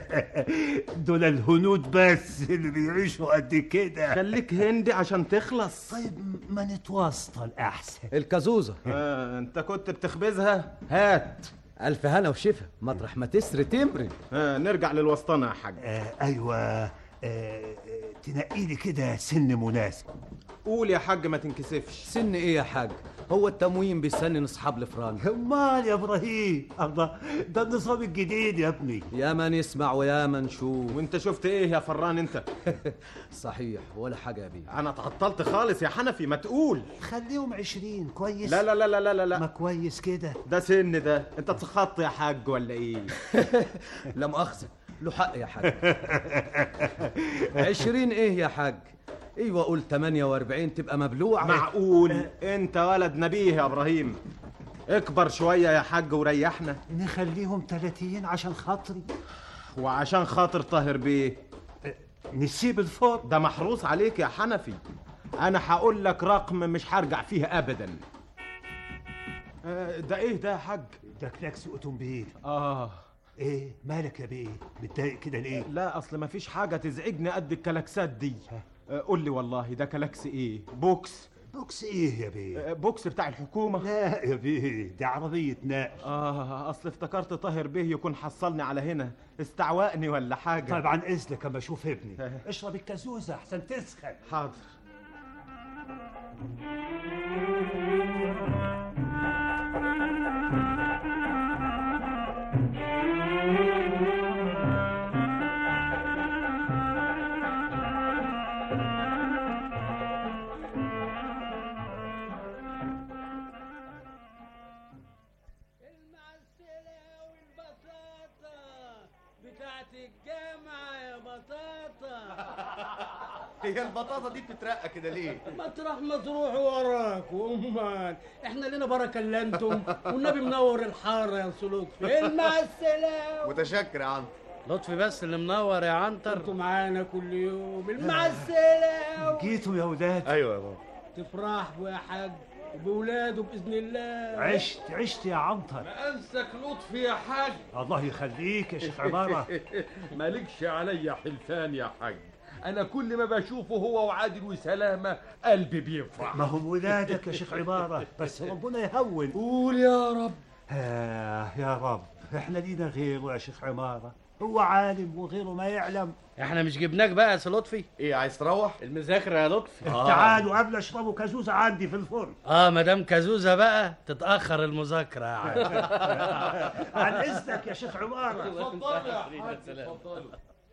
دول الهنود بس اللي بيعيشوا قد كده
خليك هندي عشان تخلص
طيب ما نتوسطن احسن
الكازوزه
آه انت كنت بتخبزها هات
الف هنا وشفا مطرح ما تسر تمرن
آه نرجع للوسطنه يا حاج
آه ايوه آه تنقي لي كده سن مناسب
قول يا حاج ما تنكسفش
سن ايه يا حاج هو التموين بيسنن اصحاب الفران
امال يا ابراهيم الله ده النظام الجديد يا ابني
يا من يسمع ويا من شوف
وانت شفت ايه يا فران انت
صحيح ولا حاجه يا بيه
انا اتعطلت خالص يا حنفي ما تقول
خليهم عشرين كويس
لا لا لا لا لا لا
ما كويس كده
ده سن ده انت تسخط يا حاج ولا ايه
لا مؤاخذه له حق يا حاج عشرين ايه يا حاج ايوه قول 48 تبقى مبلوع
معقول انت ولد نبيه يا ابراهيم اكبر شويه يا حاج وريحنا
نخليهم 30 عشان خاطري
وعشان خاطر طاهر بيه
نسيب الفرن
ده محروس عليك يا حنفي انا هقول لك رقم مش هرجع فيه ابدا ده ايه ده يا حاج
ده كلاكس اوتومبيل
اه
ايه مالك يا بيه متضايق كده ليه
لا اصل مفيش حاجه تزعجني قد الكلاكسات دي آه، قول لي والله ده كلاكس ايه بوكس
بوكس ايه يا بيه
آه، بوكس بتاع الحكومة
لا يا بيه دي عربية نقل
اه اصل افتكرت طاهر بيه يكون حصلني على هنا استعوقني ولا حاجة
طبعا اذنك اما اشوف ابني اشرب الكازوزة احسن تسخن
حاضر
بتاعت الجامعة يا بطاطا
هي البطاطا دي بتترقى كده ليه؟
مطرح ما تروحوا وراك وامال احنا لنا بركه الا انتم والنبي منور الحاره يا أستاذ لطفي مع السلامه
متشكر يا عم
لطفي بس اللي منور يا عنتر انتوا معانا كل يوم مع السلامه
جيتوا يا ولاد
ايوه يا بابا
تفرحوا يا حاج وبولاده باذن الله
عشت عشت يا عنتر
انسك لطفي يا حاج
الله يخليك يا شيخ عمارة
مالكش عليا حلفان يا حاج انا كل ما بشوفه هو وعادل وسلامه قلبي بيفرح
ما هم ولادك يا شيخ عمارة بس ربنا يهون
قول يا رب
آه يا رب احنا لينا غيره يا شيخ عمارة هو عالم وغيره ما يعلم
احنا مش جبناك بقى يا أستاذ لطفي
ايه عايز تروح؟
المذاكره يا لطفي
تعالوا قبل اشربوا كازوزة عندي في الفرن
اه مدام كازوزه بقى تتاخر المذاكره يا عم
عن اذنك يا شيخ عمارة
اتفضل يا حاج اتفضل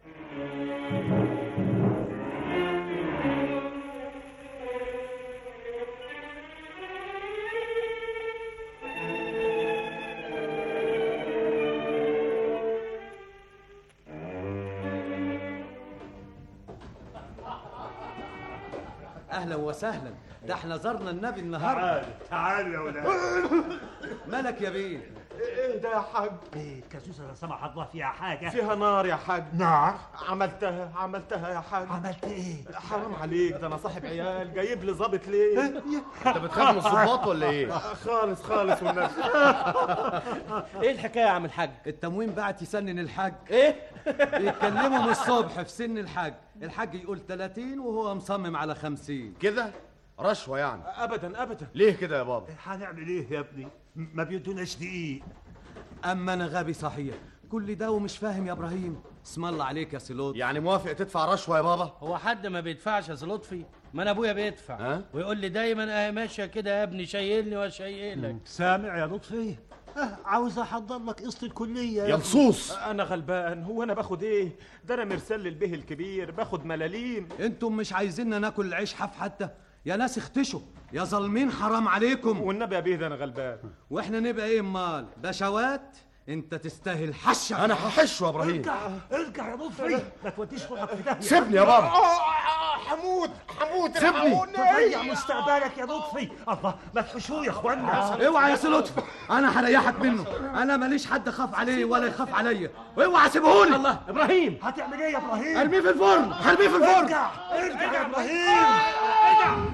اهلا وسهلا ده احنا زرنا النبي النهارده
تعالوا تعالوا يا ولاد
مالك يا بيه
ايه ده يا حاج
ايه الكازوزة لا سمح الله فيها حاجة
فيها نار يا حاج
نار
عملتها عملتها يا حاج
عملت ايه
حرام عليك ده انا صاحب عيال جايب لي ظابط ليه
انت بتخاف من الصباط ولا ايه؟
خالص خالص والنبي
ايه الحكايه يا عم الحاج
التموين بعت يسنن الحاج
ايه
بيتكلموا من الصبح في سن الحاج الحاج يقول 30 وهو مصمم على 50
كده؟ رشوة يعني
ابدا ابدا
ليه كده يا بابا؟
هنعمل ايه يا ابني ما بيدوناش دقيق
اما انا غبي صحيح كل ده ومش فاهم يا ابراهيم اسم الله عليك يا سلوط
يعني موافق تدفع رشوة يا بابا؟
هو حد ما بيدفعش يا أستاذ لطفي ما انا ابويا بيدفع
ها؟
ويقول لي دايما اه ماشيه كده يا ابني شيلني واشيلك
سامع يا لطفي أه عاوز احضر لك قسط الكلية
يا لصوص
انا غلبان هو انا باخد ايه ده انا مرسل للبيه الكبير باخد ملاليم
انتم مش عايزيننا ناكل العيش حف حتى يا ناس اختشوا يا ظالمين حرام عليكم
والنبي يا بيه ده انا غلبان
واحنا نبقى ايه امال بشوات انت تستاهل حشه
انا هحشه يا ابراهيم
ارجع ارجع يا لطفي ما توديش روحك في داهية
سيبني يا بابا
حمود حمود
سيبني.
تضيع مستقبلك يا لطفي الله ما تحشوه يا اخوانا
اوعى يا سلطفي انا هريحك منه انا ماليش حد اخاف عليه ولا يخاف عليا اوعى سيبهولي
الله ابراهيم هتعمل ايه يا ابراهيم
ارميه في الفرن ارميه في الفرن
ارجع ارجع يا ابراهيم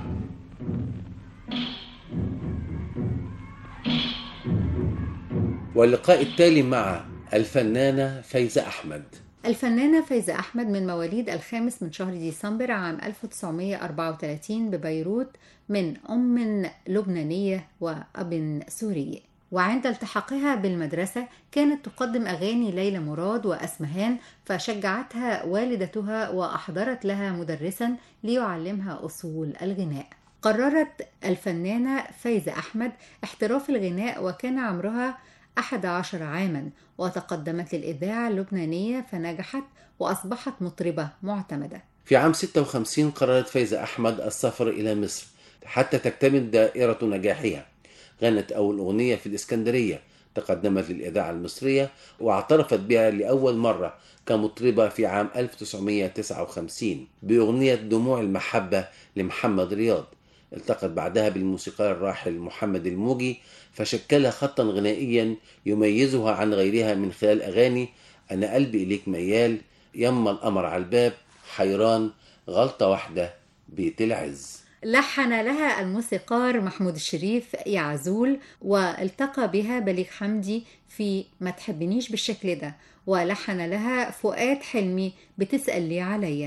واللقاء التالي مع الفنانة فايزة أحمد
الفنانة فايزة أحمد من مواليد الخامس من شهر ديسمبر عام 1934 ببيروت من أم لبنانية وأب سوري وعند التحاقها بالمدرسة كانت تقدم أغاني ليلى مراد وأسمهان فشجعتها والدتها وأحضرت لها مدرسا ليعلمها أصول الغناء قررت الفنانة فايزة أحمد احتراف الغناء وكان عمرها أحد عشر عاما وتقدمت للإذاعة اللبنانية فنجحت وأصبحت مطربة معتمدة
في عام 56 قررت فايزة أحمد السفر إلى مصر حتى تكتمل دائرة نجاحها غنت أول أغنية في الإسكندرية تقدمت للإذاعة المصرية واعترفت بها لأول مرة كمطربة في عام 1959 بأغنية دموع المحبة لمحمد رياض التقت بعدها بالموسيقار الراحل محمد الموجي فشكل خطا غنائيا يميزها عن غيرها من خلال أغاني أنا قلبي إليك ميال يما القمر على الباب حيران غلطة واحدة بيت العز
لحن لها الموسيقار محمود الشريف يعزول والتقى بها بليغ حمدي في ما تحبنيش بالشكل ده ولحن لها فؤاد حلمي بتسأل لي عليا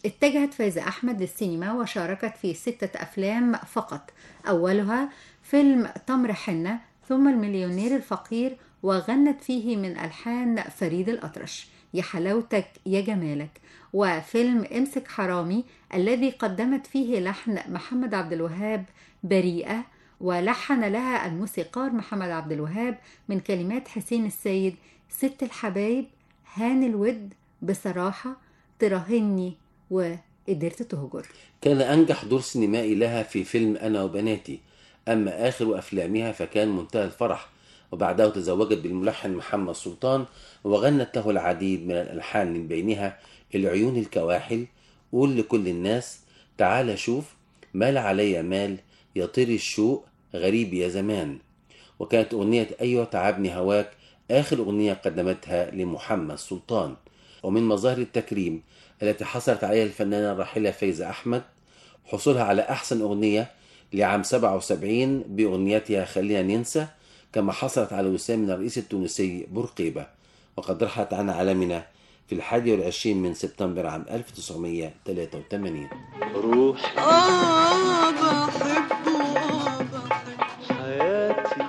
اتجهت فايزة أحمد للسينما وشاركت في ستة أفلام فقط أولها فيلم تمر حنة ثم المليونير الفقير وغنت فيه من ألحان فريد الأطرش يا حلاوتك يا جمالك وفيلم امسك حرامي الذي قدمت فيه لحن محمد عبد الوهاب بريئة ولحن لها الموسيقار محمد عبد الوهاب من كلمات حسين السيد ست الحبايب هان الود بصراحة تراهني وقدرت تهجر
كان أنجح دور سينمائي لها في فيلم أنا وبناتي أما آخر أفلامها فكان منتهى الفرح وبعده تزوجت بالملحن محمد سلطان وغنت له العديد من الألحان من بينها العيون الكواحل قول لكل الناس تعال شوف مال علي مال يطير الشوق غريب يا زمان وكانت أغنية أيوة تعبني هواك آخر أغنية قدمتها لمحمد سلطان ومن مظاهر التكريم التي حصلت عليها الفنانة الراحلة فايزة أحمد حصولها على أحسن أغنية لعام 77 بأغنيتها خلينا ننسى كما حصلت على وسام من الرئيس التونسي بورقيبة وقد رحلت عن عالمنا في الحادي والعشرين من سبتمبر عام 1983
روح
آه بحبه آه بحب
حياتي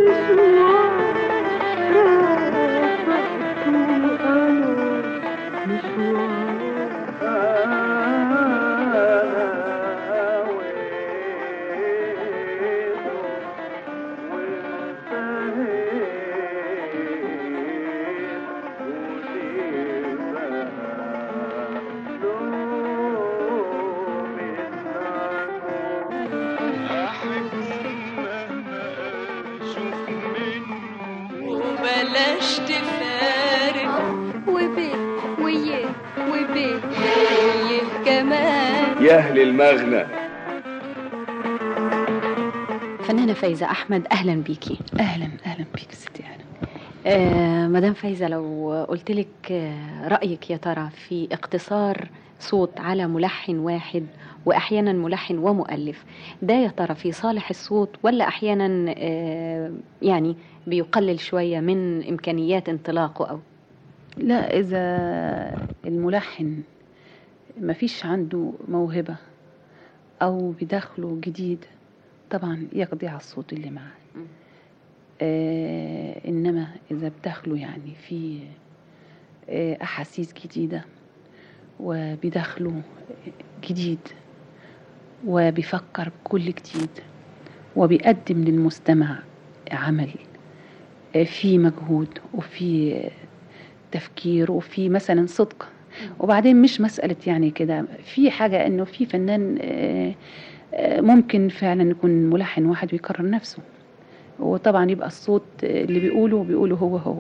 وبلاش تفارق
وبيه ويه وبيه ويه كمان
يا أهل المغنى
فنانة فايزة أحمد أهلا بيكي
اهلا اهلا بيك ستي اهلا
آه مدام فايزة لو قلت لك آه رأيك يا ترى في اقتصار صوت على ملحن واحد وأحيانا ملحن ومؤلف ده يا ترى في صالح الصوت ولا أحيانا آه يعني بيقلل شوية من إمكانيات انطلاقه أو
لا اذا الملحن ما فيش عنده موهبة او بداخله جديد طبعا يقضي على الصوت اللي معاه آه انما اذا بداخله يعني في آه احاسيس جديدة وبداخله جديد وبيفكر بكل جديد وبيقدم للمستمع عمل آه، فيه مجهود وفي تفكير وفي مثلا صدق وبعدين مش مسألة يعني كده في حاجة انه في فنان آه، آه، ممكن فعلا يكون ملحن واحد ويكرر نفسه وطبعا يبقى الصوت اللي بيقوله بيقوله هو هو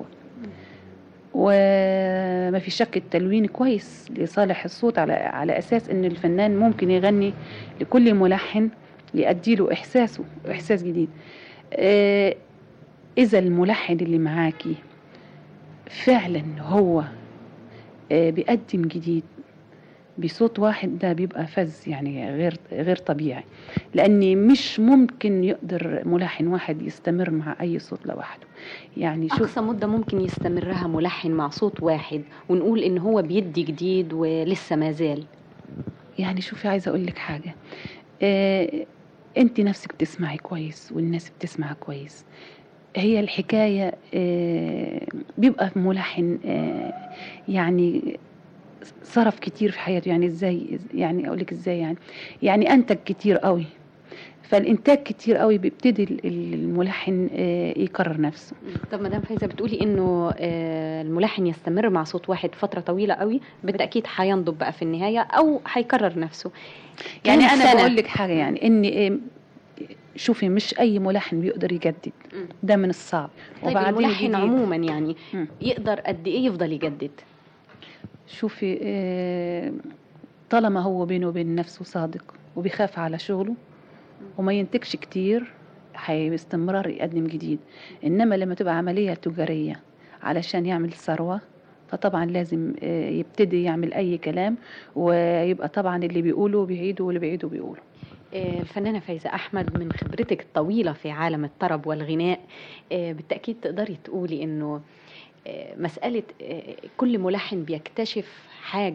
وما في شك التلوين كويس لصالح الصوت على على اساس ان الفنان ممكن يغني لكل ملحن يأدي له احساسه احساس جديد آه، اذا الملحن اللي معاكي فعلا هو آه، بيقدم جديد بصوت واحد ده بيبقى فز يعني غير غير طبيعي لاني مش ممكن يقدر ملحن واحد يستمر مع اي صوت لوحده يعني شوف
أقصى مدة ممكن يستمرها ملحن مع صوت واحد ونقول إن هو بيدي جديد ولسه ما زال
يعني شوفي عايزه اقول لك حاجه آه انت نفسك بتسمعي كويس والناس بتسمع كويس هي الحكايه آه بيبقى ملحن آه يعني صرف كتير في حياته يعني ازاي يعني اقول لك ازاي يعني يعني انتج كتير قوي فالانتاج كتير قوي بيبتدي ال- ال- الملحن آه، يكرر نفسه
طب مدام فايزة بتقولي إنه آه، الملحن يستمر مع صوت واحد فترة طويلة قوي بالتأكيد هينضب بقى في النهاية أو هيكرر نفسه
يعني
كام
انا
سنة؟
بقول لك حاجه يعني ان آه، شوفي مش اي ملحن بيقدر يجدد ده من الصعب
طيب الملحن
الجديد.
عموما يعني يقدر قد إيه يفضل يجدد
شوفي آه، طالما هو بينه وبين نفسه صادق وبيخاف على شغله وما ينتجش كتير باستمرار يقدم جديد انما لما تبقى عمليه تجاريه علشان يعمل ثروه فطبعا لازم آه، يبتدي يعمل اي كلام ويبقى طبعا اللي بيقوله بيعيده واللي بيعيده بيقوله
آه، الفنانة فايزة أحمد من خبرتك الطويلة في عالم الطرب والغناء آه، بالتأكيد تقدري تقولي إنه آه، مسألة آه، كل ملحن بيكتشف حاجة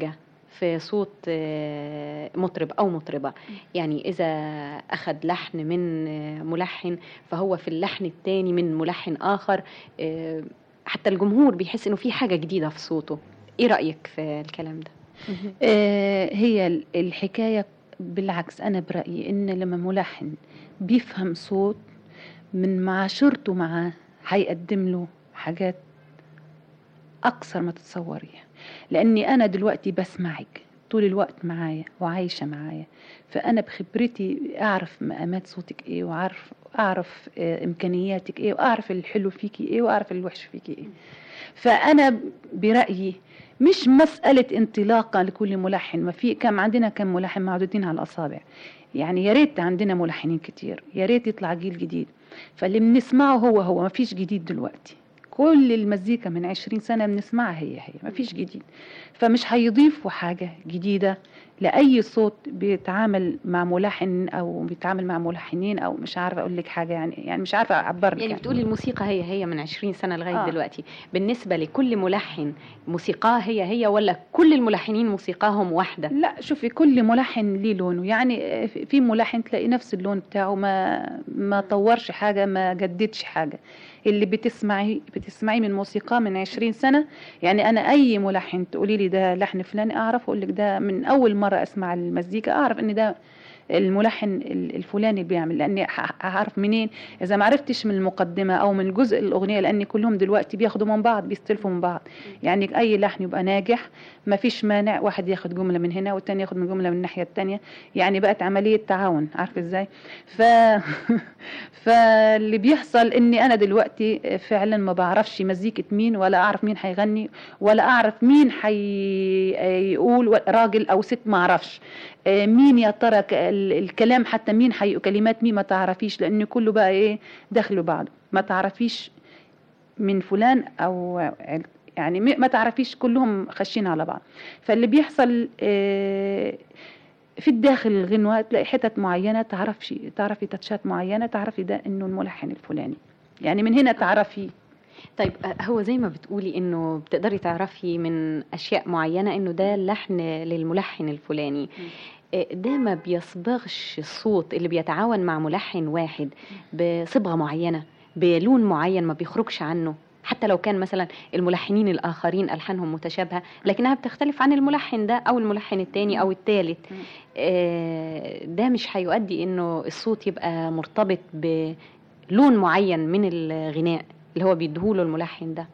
في صوت آه، مطرب او مطربه يعني اذا اخذ لحن من آه، ملحن فهو في اللحن الثاني من ملحن اخر آه، حتى الجمهور بيحس انه في حاجه جديده في صوته ايه رايك في الكلام ده
آه، هي ال- الحكاية بالعكس أنا برأيي إن لما ملحن بيفهم صوت من معاشرته معاه هيقدم له حاجات أكثر ما تتصوريها لأني أنا دلوقتي بسمعك طول الوقت معايا وعايشة معايا فأنا بخبرتي أعرف مقامات صوتك إيه وأعرف أعرف آه، إمكانياتك إيه وأعرف الحلو فيكي إيه وأعرف الوحش فيكي إيه فأنا برأيي مش مسألة انطلاقة لكل ملحن ما في كم عندنا كم ملحن معدودين على الأصابع يعني يا ريت عندنا ملحنين كتير يا ريت يطلع جيل جديد فاللي بنسمعه هو هو ما فيش جديد دلوقتي كل المزيكا من عشرين سنة بنسمعها هي هي ما فيش جديد فمش هيضيفوا حاجة جديدة لأي صوت بيتعامل مع ملحن أو بيتعامل مع ملحنين أو مش عارفة أقول لك حاجة يعني يعني مش عارفة أعبر لك
يعني بتقولي الموسيقى هي هي من 20 سنه لغايه
آه.
آه. دلوقتي بالنسبه لكل ملحن موسيقاه هي هي ولا كل الملحنين موسيقاهم واحده
لا شوفي كل ملحن ليه لونه يعني في- في ملحن تلاقي نفس اللون بتاعه ما ما طورش حاجة ما جددش حاجة اللي بتسمعي بتسمعي من موسيقى من 20 سنة يعني أنا أي ملحن تقولي لي ده لحن فلاني أعرف أقول لك ده من أول مرة أسمع المزيكا أعرف إن ده الملحن ال- الفلاني اللي بيعمل لاني ه- هعرف منين اذا ما عرفتش من المقدمه او من جزء الاغنيه لان كلهم دلوقتي بياخدوا من بعض بيستلفوا من بعض يعني اي لحن يبقى ناجح ما فيش مانع واحد ياخد جمله من هنا والتاني ياخد من جمله من الناحيه التانيه يعني بقت عمليه تعاون عارفه ازاي ف فاللي بيحصل اني انا دلوقتي فعلا ما بعرفش مزيكه مين ولا اعرف مين هيغني ولا اعرف مين هيقول راجل او ست ما اعرفش آه، مين يا ترى ك- ال- الكلام حتى مين حي كلمات مين ما تعرفيش لان كله بقى ايه داخله بعضه ما تعرفيش من فلان او عل- يعني م- ما تعرفيش كلهم خشين على بعض فاللي بيحصل آه، في الداخل الغنوة تلاقي حتت معينة تعرفش تعرفي تاتشات معينة تعرفي ده انه الملحن الفلاني يعني من هنا تعرفي
طيب آه، هو زي ما بتقولي انه بتقدري تعرفي من اشياء معينه انه ده لحن للملحن الفلاني آه، ده ما بيصبغش الصوت اللي بيتعاون مع ملحن واحد بصبغه معينه بلون معين ما بيخرجش عنه حتى لو كان مثلا الملحنين الاخرين الحانهم متشابهه لكنها بتختلف عن الملحن ده او الملحن التاني او التالت آه، ده مش هيؤدي انه الصوت يبقى مرتبط بلون معين من الغناء اللي هو بيديهوله الملحن ده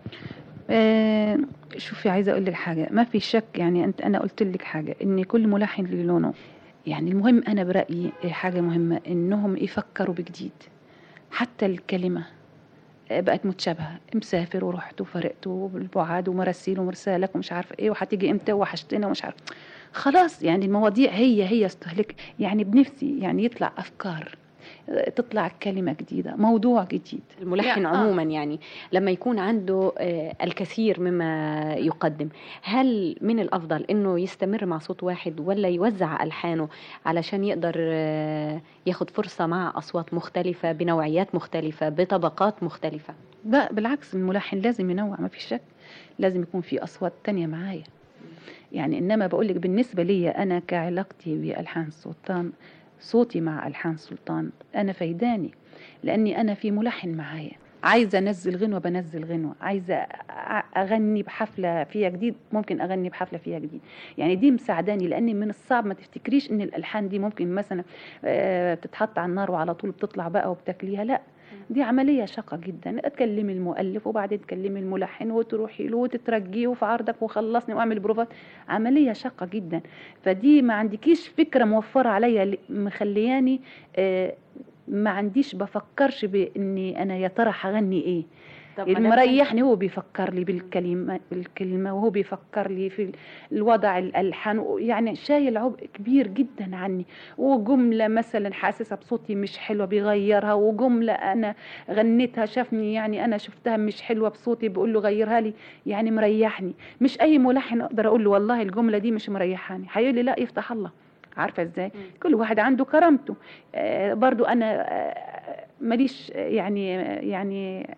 آه شوفي عايزه اقول لك حاجه ما في شك يعني انت انا قلت لك حاجه ان كل ملحن له لونه يعني المهم انا برايي حاجه مهمه انهم يفكروا بجديد حتى الكلمه آه، بقت متشابهه مسافر ورحت وفرقت وبالبعاد ومراسيل ومرسالك ومش عارفه ايه وهتيجي امتى وحشتنا ومش عارفه خلاص يعني المواضيع هي هي استهلك يعني بنفسي يعني يطلع افكار آه، تطلع كلمه جديده موضوع جديد
الملحن
يعني- آه.
عموما يعني لما يكون عنده آه، الكثير مما يقدم هل من الافضل انه يستمر مع صوت واحد ولا يوزع الحانه علشان يقدر آه، ياخد فرصه مع اصوات مختلفه بنوعيات مختلفه بطبقات مختلفه
لا بالعكس الملحن لازم ينوع ما في شك لازم يكون في اصوات تانية معايا يعني انما بقول لك بالنسبه لي انا كعلاقتي بالحان السلطان صوتي مع الحان سلطان انا فايداني لاني انا في ملحن معايا عايزه انزل غنوه بنزل غنوه عايزه أ- اغني بحفله فيها جديد ممكن اغني بحفله فيها جديد يعني دي مساعداني لاني من الصعب ما تفتكريش ان الالحان دي ممكن مثلا آه، بتتحط على النار وعلى طول بتطلع بقى وبتاكليها لا دي عملية شاقة جدا تكلمي المؤلف وبعدين تكلمي الملحن وتروحي له وتترجيه في عرضك وخلصني واعمل بروفات عملية شاقة جدا فدي ما عندكيش فكرة موفرة عليا ل- مخلياني آه، ما عنديش بفكرش باني انا يا ترى هغني ايه
طب ما دام
المريحني هو بيفكر لي بالكلمة بالكلمة وهو بيفكر لي في الوضع الألحان يعني شايل عبء كبير جدا عني وجملة مثلا حاسسها بصوتي مش حلوة بيغيرها وجملة أنا غنيتها شافني يعني أنا شفتها مش حلوة بصوتي بقول له غيرها لي يعني مريحني مش أي ملحن أقدر أقول له والله الجملة دي مش مريحاني هيقول لي لا يفتح الله عارفة ازاي كل واحد عنده كرامته آه برضو أنا آه ماليش آه، يعني يعني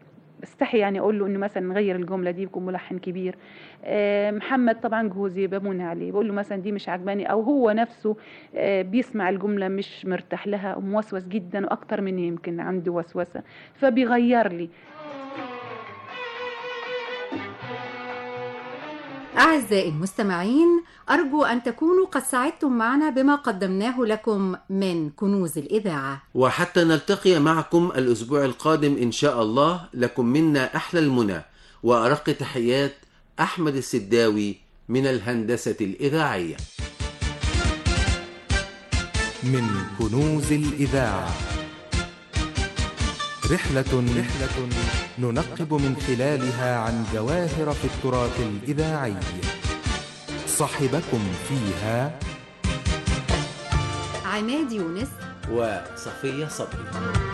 بستحي يعني اقول له انه مثلا نغير الجمله دي يكون ملحن كبير آه، محمد طبعا جوزي بمون عليه بقول له مثلا دي مش عجباني او هو نفسه آه، بيسمع الجمله مش مرتاح لها وموسوس جدا واكتر مني يمكن عنده وسوسه فبيغير لي
أعزائي المستمعين أرجو أن تكونوا قد سعدتم معنا بما قدمناه لكم من كنوز الإذاعة
وحتى نلتقي معكم الأسبوع القادم إن شاء الله لكم منا أحلى المنى وأرق تحيات أحمد السداوي من الهندسة الإذاعية
من كنوز الإذاعة رحلة رحلة ننقب من خلالها عن جواهر في التراث الإذاعي صاحبكم فيها
عماد يونس
وصفية صبري